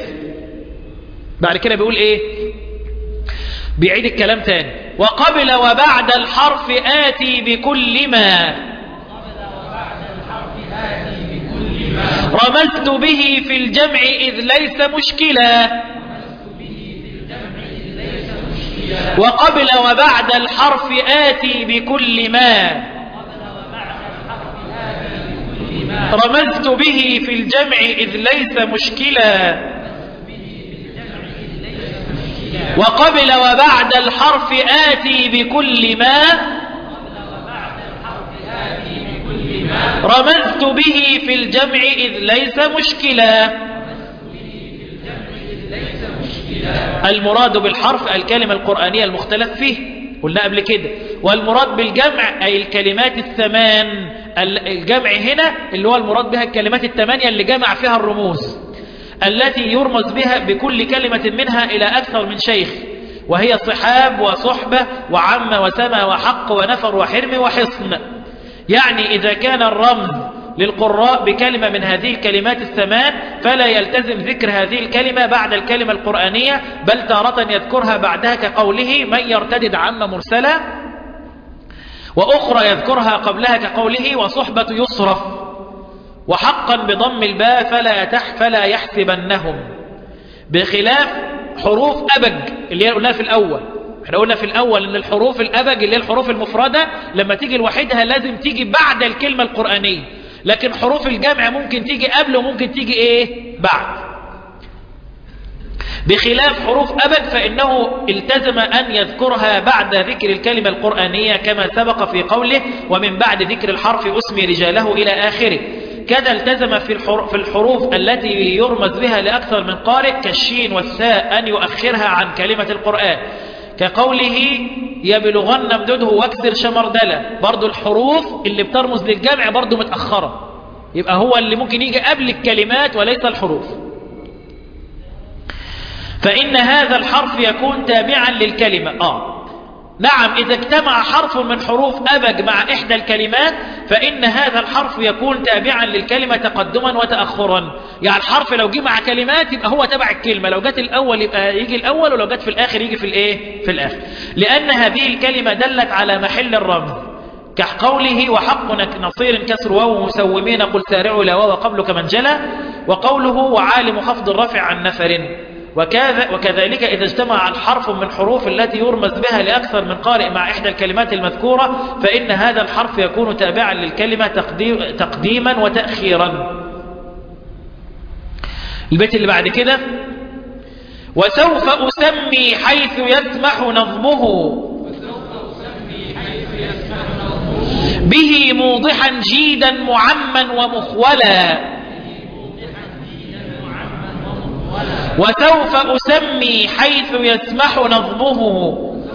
بعد كده بيقول إيه بيعيد الكلام تاني وقبل وبعد الحرف آتي بكل ما رمزت به في الجمع إذ ليس مشكلا وقبل وبعد الحرف آتي بكل ما رمزت به في الجمع إذ ليس مشكلا وقبل وبعد الحرف آتي بكل ما رمزت به في الجمع إذ ليس مشكلا المراد بالحرف الكلمة القرآنية المختلف فيه قلنا قبل كده والمراد بالجمع أي الكلمات الثمان الجمع هنا اللي هو المراد بها الكلمات الثمانية اللي جمع فيها الرموز التي يرمز بها بكل كلمة منها إلى أكثر من شيخ وهي صحاب وصحبة وعم وسما وحق ونفر وحرم وحصن يعني إذا كان الرمز للقراء بكلمة من هذه الكلمات الثمان فلا يلتزم ذكر هذه الكلمة بعد الكلمة القرآنية بل تارة يذكرها بعدها كقوله من يرتدد عم مرسلا وأخرى يذكرها قبلها كقوله وصحبة يصرف وحقا بضم الباء فلا يتح فلا يحسبنهم بخلاف حروف أبج اللي هي قلناها في الأول احنا قلنا في الأول ان الحروف الأبج اللي هي الحروف المفردة لما تيجي لوحدها لازم تيجي بعد الكلمة القرآنية لكن حروف الجمع ممكن تيجي قبل وممكن تيجي ايه بعد بخلاف حروف أبد فإنه التزم أن يذكرها بعد ذكر الكلمة القرآنية كما سبق في قوله ومن بعد ذكر الحرف أسمي رجاله إلى آخره كذا التزم في الحروف, في الحروف التي يرمز بها لأكثر من قارئ كالشين والساء أن يؤخرها عن كلمة القرآن كقوله يبلغن امدده واكسر شمردلة برضو الحروف اللي بترمز للجمع برضو متأخرة يبقى هو اللي ممكن يجي قبل الكلمات وليس الحروف فإن هذا الحرف يكون تابعا للكلمة آه نعم إذا اجتمع حرف من حروف أبج مع إحدى الكلمات فإن هذا الحرف يكون تابعا للكلمة تقدما وتأخرا يعني الحرف لو جه مع كلمات يبقى هو تبع الكلمة لو جت الأول يبقى يجي الأول ولو جت في الآخر يجي في الإيه في الآخر لأن هذه الكلمة دلت على محل الرمز كقوله وحق نصير كسر واو مسومين قل سارعوا لا واو قبلك من جلى وقوله وعالم خفض الرفع عن نفر وكذا وكذلك إذا اجتمع الحرف من حروف التي يرمز بها لأكثر من قارئ مع إحدى الكلمات المذكورة فإن هذا الحرف يكون تابعا للكلمة تقديم تقديما وتأخيرا البيت اللي بعد كده وسوف أسمي حيث يسمح نظمه به موضحا جيدا معما ومخولا وسوف أسمي حيث يسمح نظمه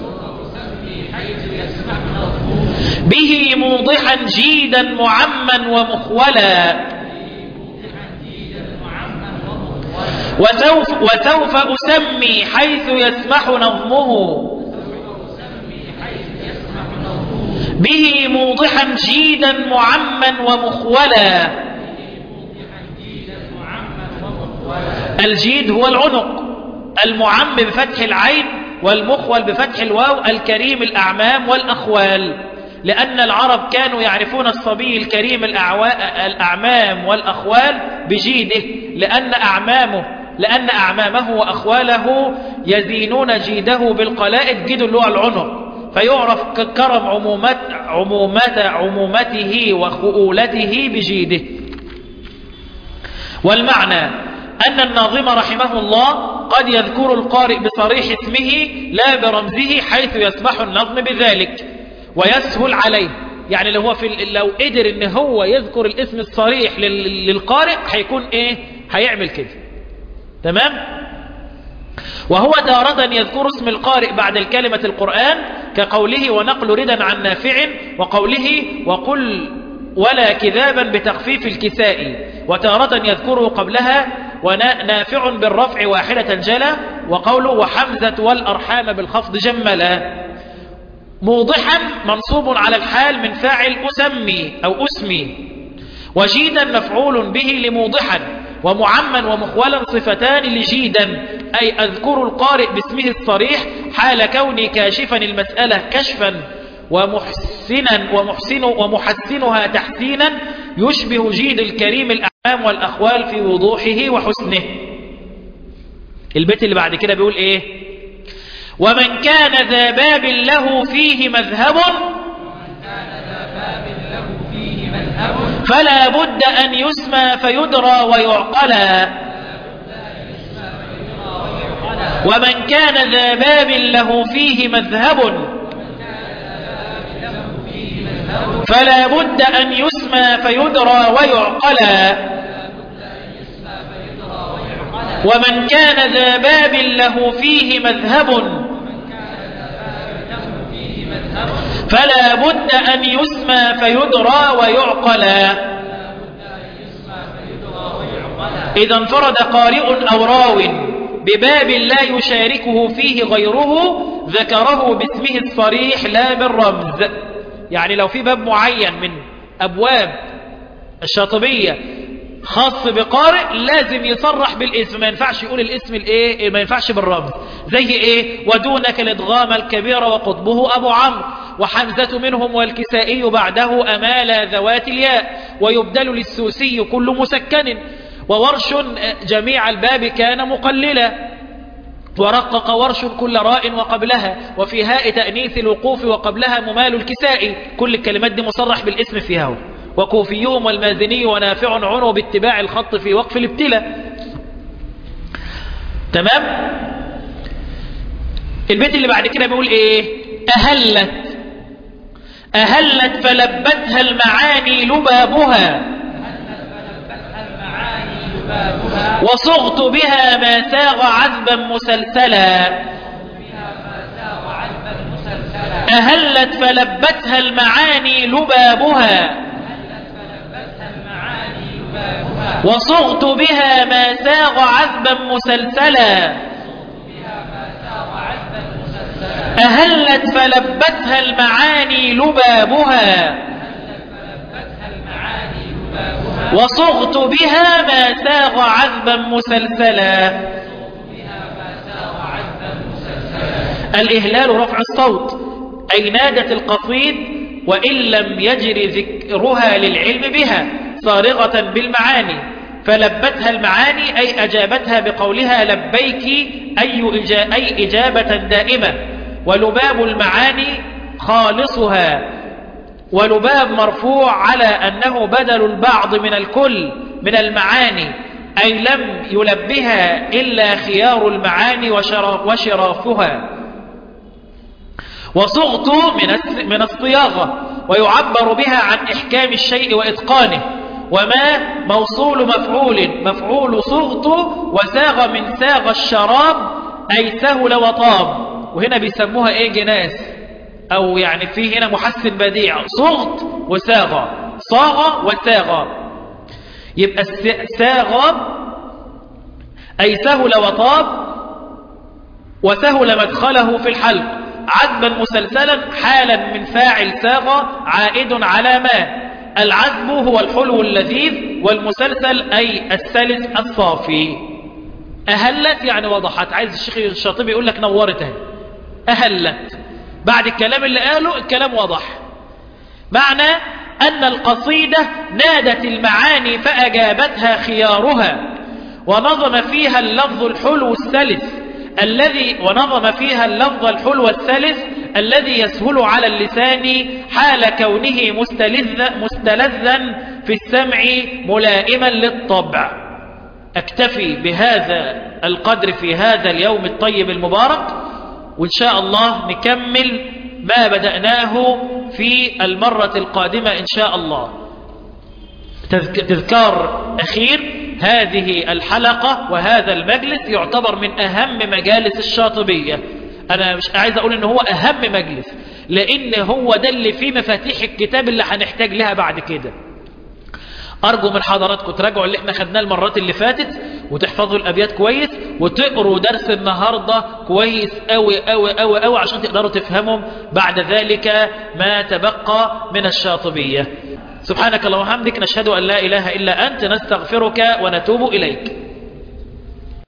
به موضحا جيدا معما ومخولا وسوف, وسوف أسمي حيث يسمح نظمه به موضحا جيدا معما ومخولا الجيد هو العنق المعم بفتح العين والمخول بفتح الواو الكريم الأعمام والأخوال لأن العرب كانوا يعرفون الصبي الكريم الأعمام والأخوال بجيده لأن أعمامه لأن أعمامه وأخواله يزينون جيده بالقلائد جيد اللي هو العنق فيعرف كرم عمومات عمومات عمومته وخؤولته بجيده والمعنى أن الناظم رحمه الله قد يذكر القارئ بصريح اسمه لا برمزه حيث يسمح النظم بذلك ويسهل عليه يعني لو هو في لو قدر ان هو يذكر الاسم الصريح للقارئ هيكون ايه هيعمل كده تمام وهو تارة يذكر اسم القارئ بعد الكلمة القرآن كقوله ونقل ردا عن نافع وقوله وقل ولا كذابا بتخفيف الكساء وتارة يذكره قبلها ونافع بالرفع واحدة جلا وقوله وحمزة والأرحام بالخفض جملا موضحا منصوب على الحال من فاعل أسمي أو أسمي وجيدا مفعول به لموضحا ومعما ومخولا صفتان لجيدا أي أذكر القارئ باسمه الصريح حال كوني كاشفا المسألة كشفا ومحسنا ومحسن ومحسنها تحسينا يشبه جيد الكريم الأعمام والأخوال في وضوحه وحسنه البيت اللي بعد كده بيقول ايه ومن كان ذا باب له فيه مذهب فلا بد أن يسمى فيدرى ويعقلى ومن كان ذا باب له فيه مذهب فلا بد أن يسمى فيدرى ويعقلى ومن كان ذا باب له فيه مذهب فلا بد أن يسمى فيدرى ويعقلى إذا انفرد قارئ أو راو بباب لا يشاركه فيه غيره ذكره باسمه الصريح لا بالرمز يعني لو في باب معين من أبواب الشاطبية خاص بقارئ لازم يصرح بالاسم ما ينفعش يقول الاسم الايه ما ينفعش بالرمز زي ايه ودونك الادغام الكبير وقطبه ابو عمرو وحمزة منهم والكسائي بعده امال ذوات الياء ويبدل للسوسي كل مسكن وورش جميع الباب كان مقللا ورقق ورش كل راء وقبلها وفي هاء تأنيث الوقوف وقبلها ممال الكسائي كل الكلمات دي مصرح بالاسم فيها هو. وكوفيهم والمازني ونافع عنوا باتباع الخط في وقف الابتلاء تمام البيت اللي بعد كده بيقول ايه اهلت اهلت فلبتها المعاني لبابها وصغت بها ما ساغ عذبا مسلسلا أهلت فلبتها المعاني لبابها وصغت بها ما ساغ عذبا مسلسلا أهلت فلبتها المعاني لبابها وصغت بها ما ساغ عذبا مسلسلا الإهلال رفع الصوت أي نادت القصيد وإن لم يجر ذكرها للعلم بها صارغة بالمعاني فلبتها المعاني أي أجابتها بقولها لبيك أي, إجا أي إجابة دائمة ولباب المعاني خالصها ولباب مرفوع على أنه بدل البعض من الكل من المعاني أي لم يلبها إلا خيار المعاني وشرافها وصغت من من الصياغة ويعبر بها عن إحكام الشيء وإتقانه وما موصول مفعول مفعول صغت وساغ من ساغ الشراب أي سهل وطاب وهنا بيسموها إيه جناس أو يعني في هنا محسن بديع صغت وساغ صاغ وساغ يبقى ساغ أي سهل وطاب وسهل مدخله في الحلق عذبا مسلسلا حالا من فاعل ساغ عائد على ما العذب هو الحلو اللذيذ والمسلسل أي السلس الصافي أهلت يعني وضحت عايز الشيخ الشاطبي يقول لك نورت اهي أهلت بعد الكلام اللي قاله الكلام وضح معنى أن القصيدة نادت المعاني فأجابتها خيارها ونظم فيها اللفظ الحلو السلس الذي ونظم فيها اللفظ الحلو السلس الذي يسهل على اللسان حال كونه مستلذ مستلذا في السمع ملائما للطبع أكتفي بهذا القدر في هذا اليوم الطيب المبارك وإن شاء الله نكمل ما بدأناه في المرة القادمة إن شاء الله تذكار أخير هذه الحلقة وهذا المجلس يعتبر من أهم مجالس الشاطبية أنا مش عايز أقول إن هو أهم مجلس لأن هو ده اللي فيه مفاتيح الكتاب اللي هنحتاج لها بعد كده أرجو من حضراتكم تراجعوا اللي احنا خدناه المرات اللي فاتت وتحفظوا الأبيات كويس وتقروا درس النهاردة كويس قوي قوي قوي قوي عشان تقدروا تفهموا بعد ذلك ما تبقى من الشاطبية سبحانك اللهم وبحمدك نشهد أن لا إله إلا أنت نستغفرك ونتوب إليك